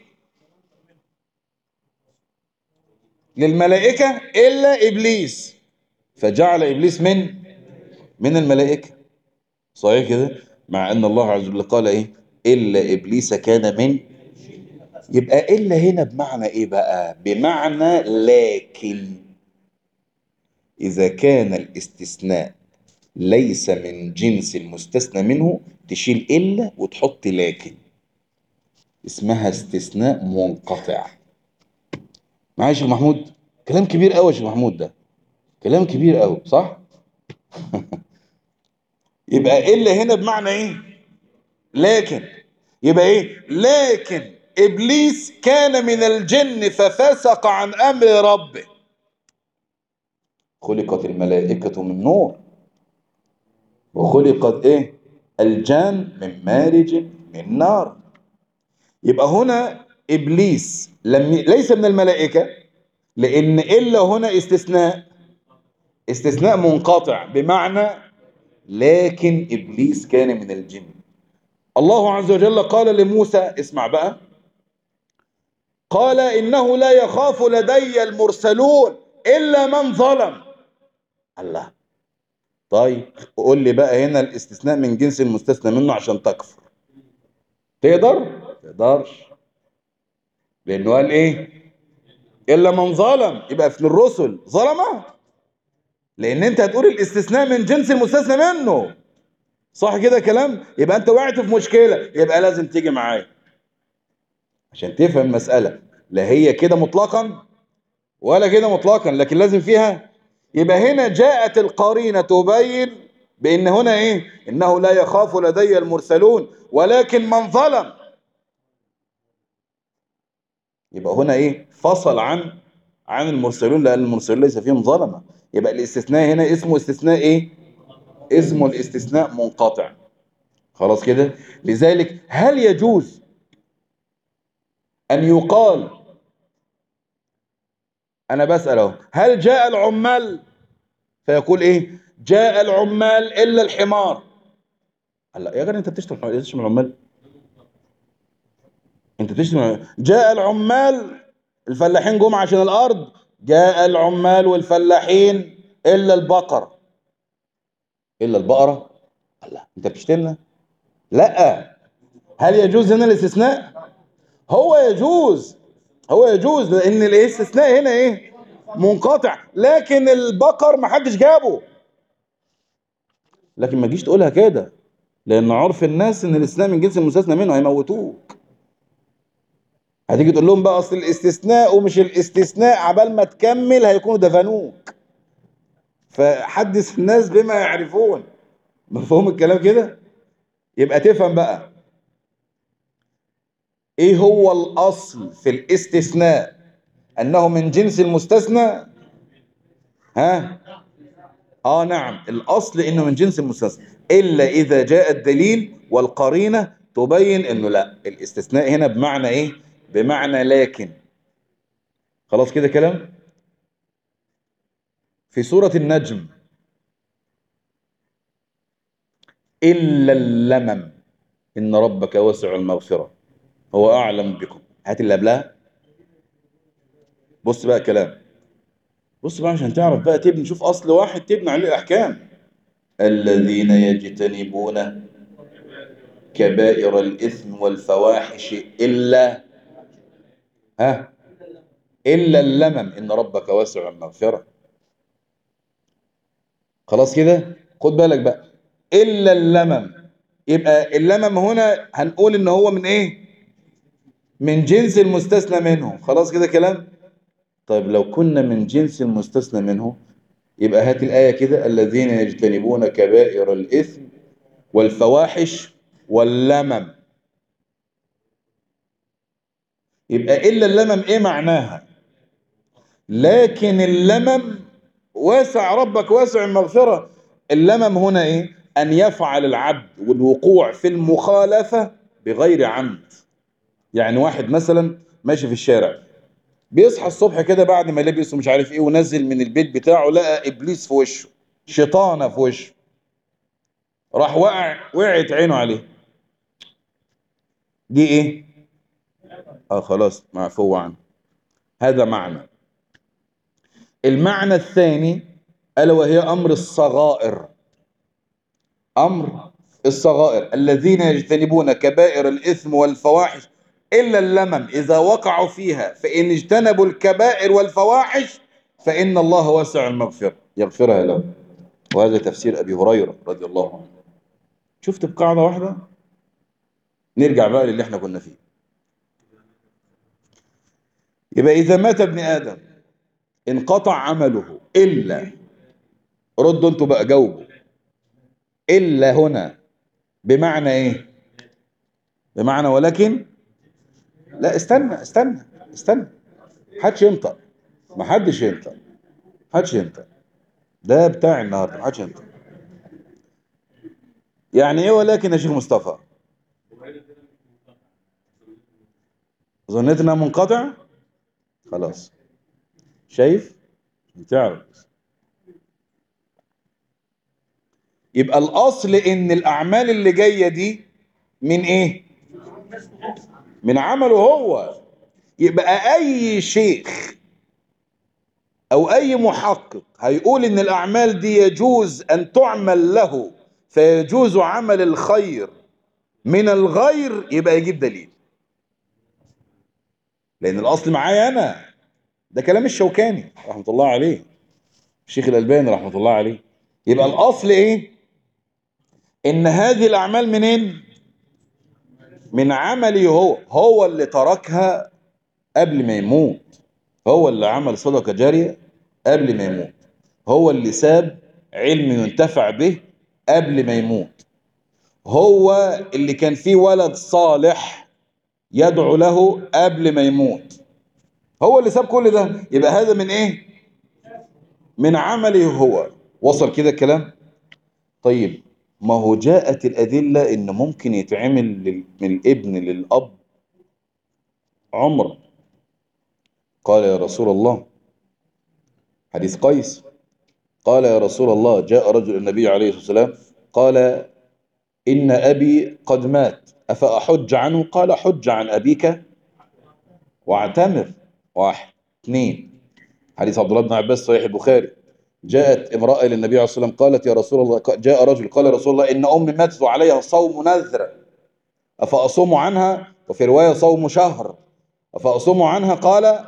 للملائكة إلا إبليس فجعل إبليس من من الملائكة صحيح كده مع ان الله عز وجل قال ايه الا ابليس كان من يبقى الا هنا بمعنى ايه بقى بمعنى لكن اذا كان الاستثناء ليس من جنس المستثنى منه تشيل الا وتحط لكن اسمها استثناء منقطع معايا يا شيخ محمود كلام كبير قوي يا شيخ محمود ده كلام كبير قوي صح يبقى الا هنا بمعنى ايه لكن يبقى ايه لكن ابليس كان من الجن ففسق عن امر ربه خلقت الملائكة من نور وخلقت ايه الجان من مارج من نار يبقى هنا ابليس لم ي... ليس من الملائكة لان الا هنا استثناء استثناء منقطع بمعنى لكن ابليس كان من الجن الله عز وجل قال لموسى اسمع بقى قال انه لا يخاف لدي المرسلون الا من ظلم الله طيب قول لي بقى هنا الاستثناء من جنس المستثنى منه عشان تكفر تقدر تقدرش لانه قال ايه الا من ظلم يبقى في الرسل ظلمه لان انت هتقول الاستثناء من جنس المستثنى منه صح كده كلام يبقى انت وقعت في مشكله يبقى لازم تيجي معايا عشان تفهم المساله لا هي كده مطلقا ولا كده مطلقا لكن لازم فيها يبقى هنا جاءت القرينه تبين بان هنا ايه انه لا يخاف لدي المرسلون ولكن من ظلم يبقى هنا ايه فصل عن عن المرسلون لان المرسلون ليس فيهم ظلمه يبقى الاستثناء هنا اسمه استثناء ايه اسمه الاستثناء منقطع خلاص كده لذلك هل يجوز ان يقال انا بسأل اهو هل جاء العمال فيقول ايه جاء العمال الا الحمار هلا يا جدع انت بتشتم بتشتم العمال انت بتشتم جاء العمال الفلاحين جم عشان الارض جاء العمال والفلاحين الا البقر الا البقره الله انت بتشتمنا لا هل يجوز هنا الاستثناء هو يجوز هو يجوز لان الاستثناء هنا ايه منقطع لكن البقر ما حدش جابه لكن ما تجيش تقولها كده لان عرف الناس ان الاستثناء من جنس المستثنى منه هيموتوك هتيجي تقول لهم بقى اصل الاستثناء ومش الاستثناء عبال ما تكمل هيكونوا دفنوك فحدث الناس بما يعرفون مفهوم الكلام كده يبقى تفهم بقى ايه هو الاصل في الاستثناء انه من جنس المستثنى ها اه نعم الاصل انه من جنس المستثنى الا اذا جاء الدليل والقرينه تبين انه لا الاستثناء هنا بمعنى ايه بمعنى لكن خلاص كده كلام في سورة النجم إلا اللمم إن ربك واسع المغفرة هو أعلم بكم هات اللي قبلها بص بقى كلام بص بقى عشان تعرف بقى تبني شوف أصل واحد تبني عليه الأحكام الذين يجتنبون كبائر الإثم والفواحش إلا ها إلا اللمم إن ربك واسع المغفرة خلاص كده خد بالك بقى إلا اللمم يبقى اللمم هنا هنقول إن هو من إيه من جنس المستثنى منه خلاص كده كلام طيب لو كنا من جنس المستثنى منه يبقى هات الآية كده الذين يجتنبون كبائر الإثم والفواحش واللمم يبقى إلا اللمم إيه معناها لكن اللمم واسع ربك واسع المغفرة اللمم هنا إيه أن يفعل العبد والوقوع في المخالفة بغير عمد يعني واحد مثلا ماشي في الشارع بيصحى الصبح كده بعد ما لبس ومش عارف ايه ونزل من البيت بتاعه لقى ابليس في وشه شيطانه في وشه راح وقع وقعت عينه عليه دي ايه اه خلاص معفو عنه هذا معنى المعنى الثاني الا وهي امر الصغائر امر الصغائر الذين يجتنبون كبائر الإثم والفواحش إلا اللمم إذا وقعوا فيها فإن اجتنبوا الكبائر والفواحش فإن الله واسع المغفرة يغفرها لهم وهذا تفسير أبي هريرة رضي الله عنه شفت بقاعدة واحدة نرجع بقى للي احنا كنا فيه يبقى إذا مات ابن آدم انقطع عمله إلا ردوا انتوا بقى جاوبوا إلا هنا بمعنى إيه بمعنى ولكن لا استنى استنى استنى محدش ينطق محدش ينطق محدش ينطق ده بتاع النهارده محدش ينطق يعني ايه ولكن يا شيخ مصطفى ظنيت انها منقطع خلاص شايف بتعرف يبقى الاصل ان الاعمال اللي جايه دي من ايه من عمله هو يبقى اي شيخ او اي محقق هيقول ان الاعمال دي يجوز ان تعمل له فيجوز عمل الخير من الغير يبقى يجيب دليل لان الاصل معايا انا ده كلام الشوكاني رحمة الله عليه الشيخ الالباني رحمة الله عليه يبقى الاصل ايه ان هذه الاعمال منين من عملي هو هو اللي تركها قبل ما يموت هو اللي عمل صدقة جارية قبل ما يموت هو اللي ساب علم ينتفع به قبل ما يموت هو اللي كان فيه ولد صالح يدعو له قبل ما يموت هو اللي ساب كل ده يبقى هذا من ايه من عمله هو وصل كده الكلام طيب ما هو جاءت الأدلة إن ممكن يتعمل لل- من الابن للأب عمرة قال يا رسول الله حديث قيس قال يا رسول الله جاء رجل النبي عليه الصلاة والسلام قال إن أبي قد مات أفأحج عنه قال حج عن أبيك واعتمر واحد اثنين حديث عبد الله بن عباس صحيح البخاري جاءت امرأة للنبي عليه الصلاة والسلام قالت يا رسول الله جاء رجل قال يا رسول الله إن أمي ماتت وعليها صوم نذر أفأصوم عنها وفي رواية صوم شهر أفأصوم عنها قال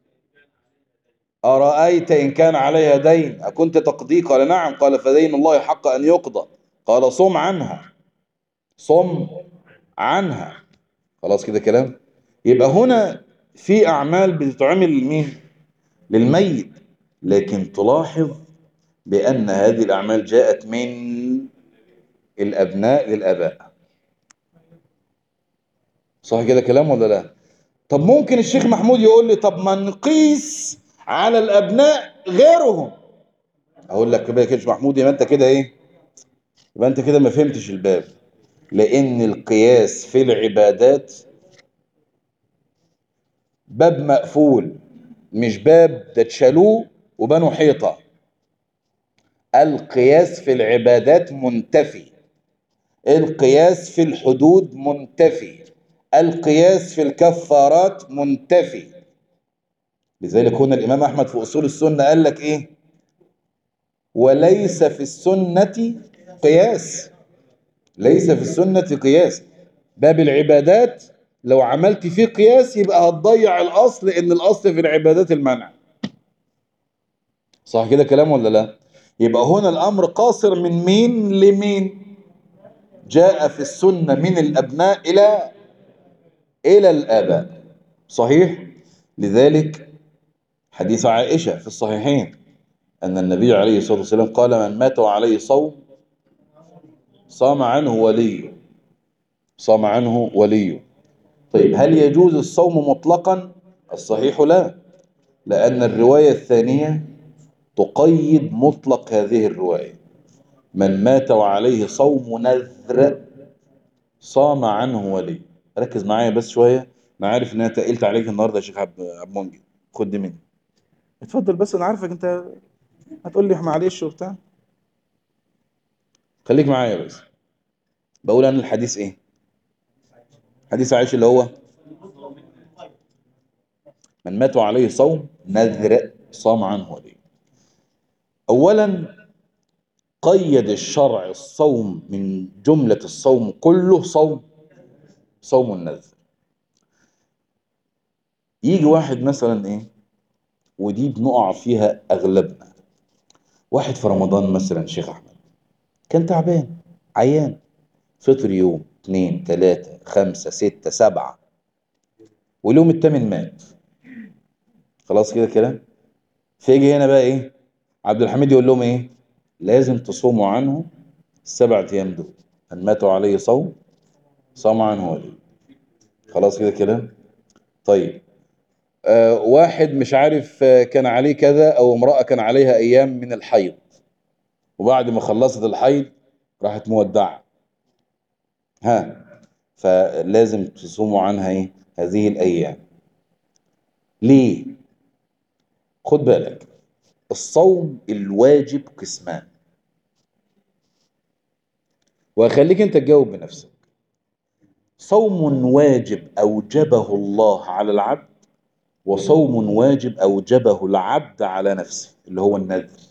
أرأيت إن كان عليها دين أكنت تقضي قال نعم قال فدين الله حق أن يقضى قال صم عنها صم عنها خلاص كده كلام يبقى هنا في أعمال بتتعمل لمين للميت لكن تلاحظ بأن هذه الأعمال جاءت من الأبناء للأباء صح كده كلام ولا لا طب ممكن الشيخ محمود يقول لي طب ما نقيس على الأبناء غيرهم أقول لك كده يا شيخ محمود يبقى أنت كده إيه يبقى أنت كده ما فهمتش الباب لأن القياس في العبادات باب مقفول مش باب ده اتشالوه وبنوا حيطة القياس في العبادات منتفي القياس في الحدود منتفي القياس في الكفارات منتفي لذلك هنا الإمام أحمد في أصول السنة قال لك إيه وليس في السنة قياس ليس في السنة قياس باب العبادات لو عملت فيه قياس يبقى هتضيع الأصل لأن الأصل في العبادات المنع صح كده كلام ولا لا يبقى هنا الأمر قاصر من مين لمين جاء في السنة من الأبناء إلى إلى الآباء صحيح لذلك حديث عائشة في الصحيحين أن النبي عليه الصلاة والسلام قال من مات وعليه صوم صام عنه وليه صام عنه وليه طيب هل يجوز الصوم مطلقا الصحيح لا لأن الرواية الثانية تقيد مطلق هذه الرواية من مات وعليه صوم نذر صام عنه ولي ركز معايا بس شوية أنا عارف إن أنا تقلت عليك النهاردة يا شيخ عبد عبد منجد خد دي مني اتفضل بس أنا عارفك أنت هتقول لي معلش وبتاع خليك معايا بس بقول أنا الحديث إيه حديث عائشة اللي هو من مات عليه صوم نذر صام عنه ولي أولا قيد الشرع الصوم من جملة الصوم كله صوم صوم النذر يجي واحد مثلا ايه ودي بنقع فيها اغلبنا واحد في رمضان مثلا شيخ احمد كان تعبان عيان فطر يوم اتنين تلاتة خمسة ستة سبعة واليوم التامن مات خلاص كده كلام فيجي هنا بقى ايه عبد الحميد يقول لهم ايه لازم تصوموا عنه السبع ايام دول ان ماتوا عليه صوم صام عنه ولي خلاص كده كلام طيب آه واحد مش عارف آه كان عليه كذا او امرأة كان عليها ايام من الحيض وبعد ما خلصت الحيض راحت مودعة ها فلازم تصوموا عنها ايه هذه الايام ليه خد بالك الصوم الواجب قسمان وخليك انت تجاوب بنفسك صوم واجب اوجبه الله على العبد وصوم واجب اوجبه العبد على نفسه اللي هو النذر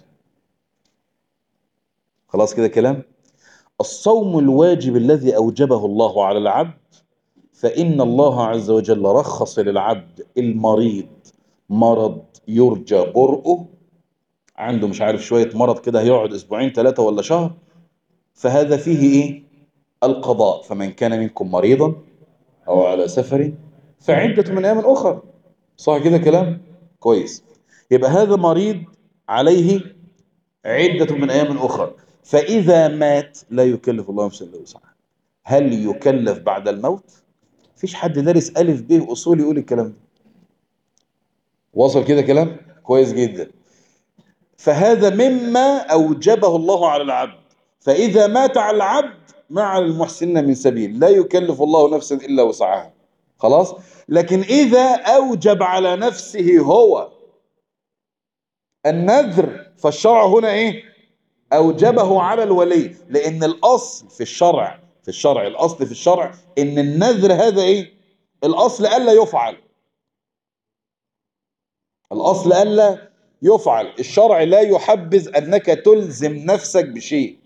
خلاص كده كلام الصوم الواجب الذي اوجبه الله على العبد فان الله عز وجل رخص للعبد المريض مرض يرجى برؤه عنده مش عارف شوية مرض كده هيقعد اسبوعين ثلاثة ولا شهر فهذا فيه ايه القضاء فمن كان منكم مريضا او على سفر فعدة من ايام اخر صح كده كلام كويس يبقى هذا مريض عليه عدة من ايام اخر فاذا مات لا يكلف الله نفسا الا وسعها هل يكلف بعد الموت فيش حد دارس الف ب اصول يقول الكلام ده وصل كده كلام كويس جدا فهذا مما أوجبه الله على العبد فإذا مات على العبد ما على المحسنين من سبيل لا يكلف الله نفسا إلا وسعها خلاص لكن إذا أوجب على نفسه هو النذر فالشرع هنا إيه أوجبه على الولي لأن الأصل في الشرع في الشرع الأصل في الشرع إن النذر هذا إيه الأصل ألا يفعل الأصل ألا يفعل الشرع لا يحبذ أنك تلزم نفسك بشيء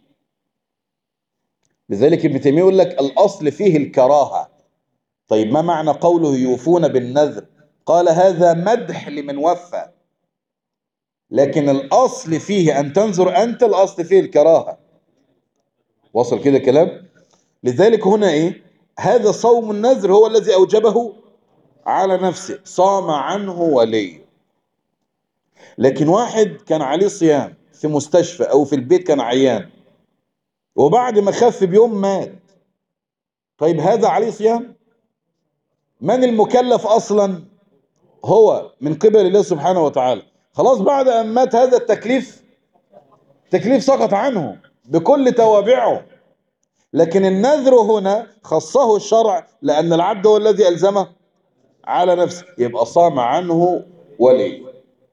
لذلك ابن تيمية يقول لك الأصل فيه الكراهة طيب ما معنى قوله يوفون بالنذر قال هذا مدح لمن وفى لكن الأصل فيه أن تنظر أنت الأصل فيه الكراهة وصل كده كلام لذلك هنا إيه هذا صوم النذر هو الذي أوجبه على نفسه صام عنه وليه لكن واحد كان عليه صيام في مستشفى او في البيت كان عيان وبعد ما خف بيوم مات طيب هذا عليه صيام من المكلف اصلا هو من قبل الله سبحانه وتعالى خلاص بعد ان مات هذا التكليف تكليف سقط عنه بكل توابعه لكن النذر هنا خصه الشرع لان العبد هو الذي الزمه على نفسه يبقى صام عنه ولي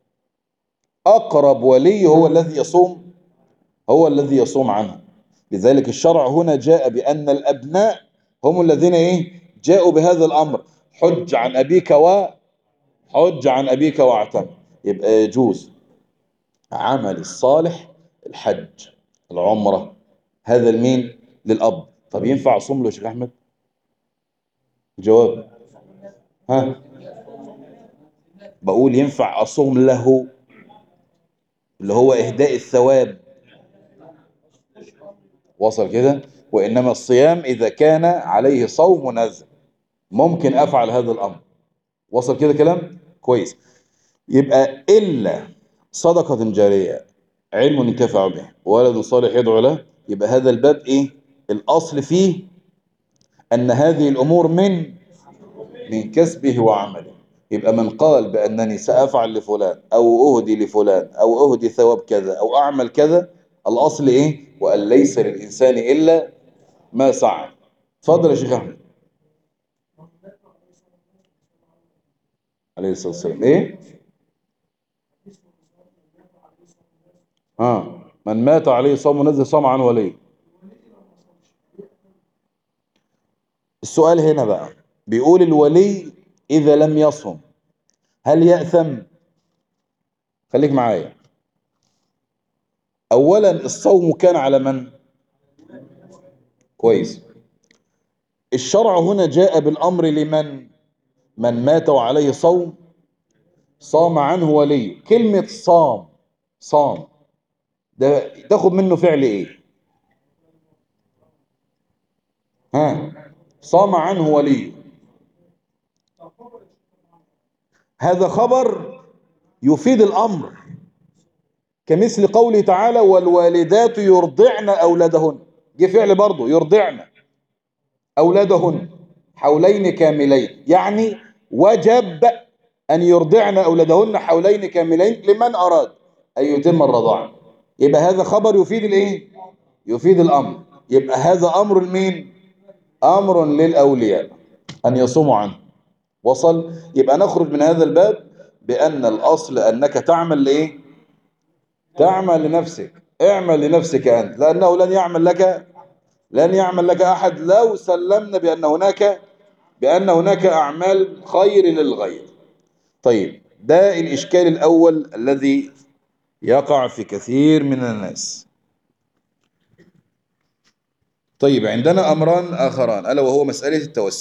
أقرب ولي هو الذي يصوم هو الذي يصوم عنه لذلك الشرع هنا جاء بأن الأبناء هم الذين إيه جاءوا بهذا الأمر حج عن أبيك وحج عن أبيك واعتم يبقى يجوز عمل الصالح الحج العمرة هذا المين للأب طب ينفع أصوم له يا شيخ أحمد جواب ها بقول ينفع أصوم له اللي هو إهداء الثواب وصل كده وإنما الصيام إذا كان عليه صوم نذر ممكن أفعل هذا الأمر وصل كده كلام كويس يبقى إلا صدقة جارية علم ينتفع به ولد صالح يدعو له يبقى هذا الباب إيه الأصل فيه أن هذه الأمور من من كسبه وعمله يبقى من قال بأنني سأفعل لفلان أو أهدي لفلان أو أهدي ثواب كذا أو أعمل كذا الأصل إيه وأن ليس للإنسان إلا ما سعى تفضل يا شيخ أحمد عليه الصلاة والسلام إيه ها من مات عليه صوم نزل صام عن ولي السؤال هنا بقى بيقول الولي إذا لم يصم هل يأثم خليك معايا أولا الصوم كان على من؟ كويس الشرع هنا جاء بالأمر لمن؟ من مات وعليه صوم صام عنه ولي كلمة صام صام ده تاخد منه فعل ايه ها صام عنه ولي هذا خبر يفيد الأمر كمثل قوله تعالى والوالدات يرضعن أولادهن جه فعل برضه يرضعن أولادهن حولين كاملين يعني وجب أن يرضعن أولادهن حولين كاملين لمن أراد أن يتم الرضاعة يبقى هذا خبر يفيد الإيه؟ يفيد الأمر يبقى هذا أمر لمين؟ أمر للأولياء أن يصوموا عنه وصل يبقى نخرج من هذا الباب بأن الأصل أنك تعمل لإيه؟ تعمل لنفسك اعمل لنفسك أنت لأنه لن يعمل لك لن يعمل لك أحد لو سلمنا بأن هناك بأن هناك أعمال خير للغير طيب ده الإشكال الأول الذي يقع في كثير من الناس طيب عندنا أمران آخران ألا وهو مسألة التوسل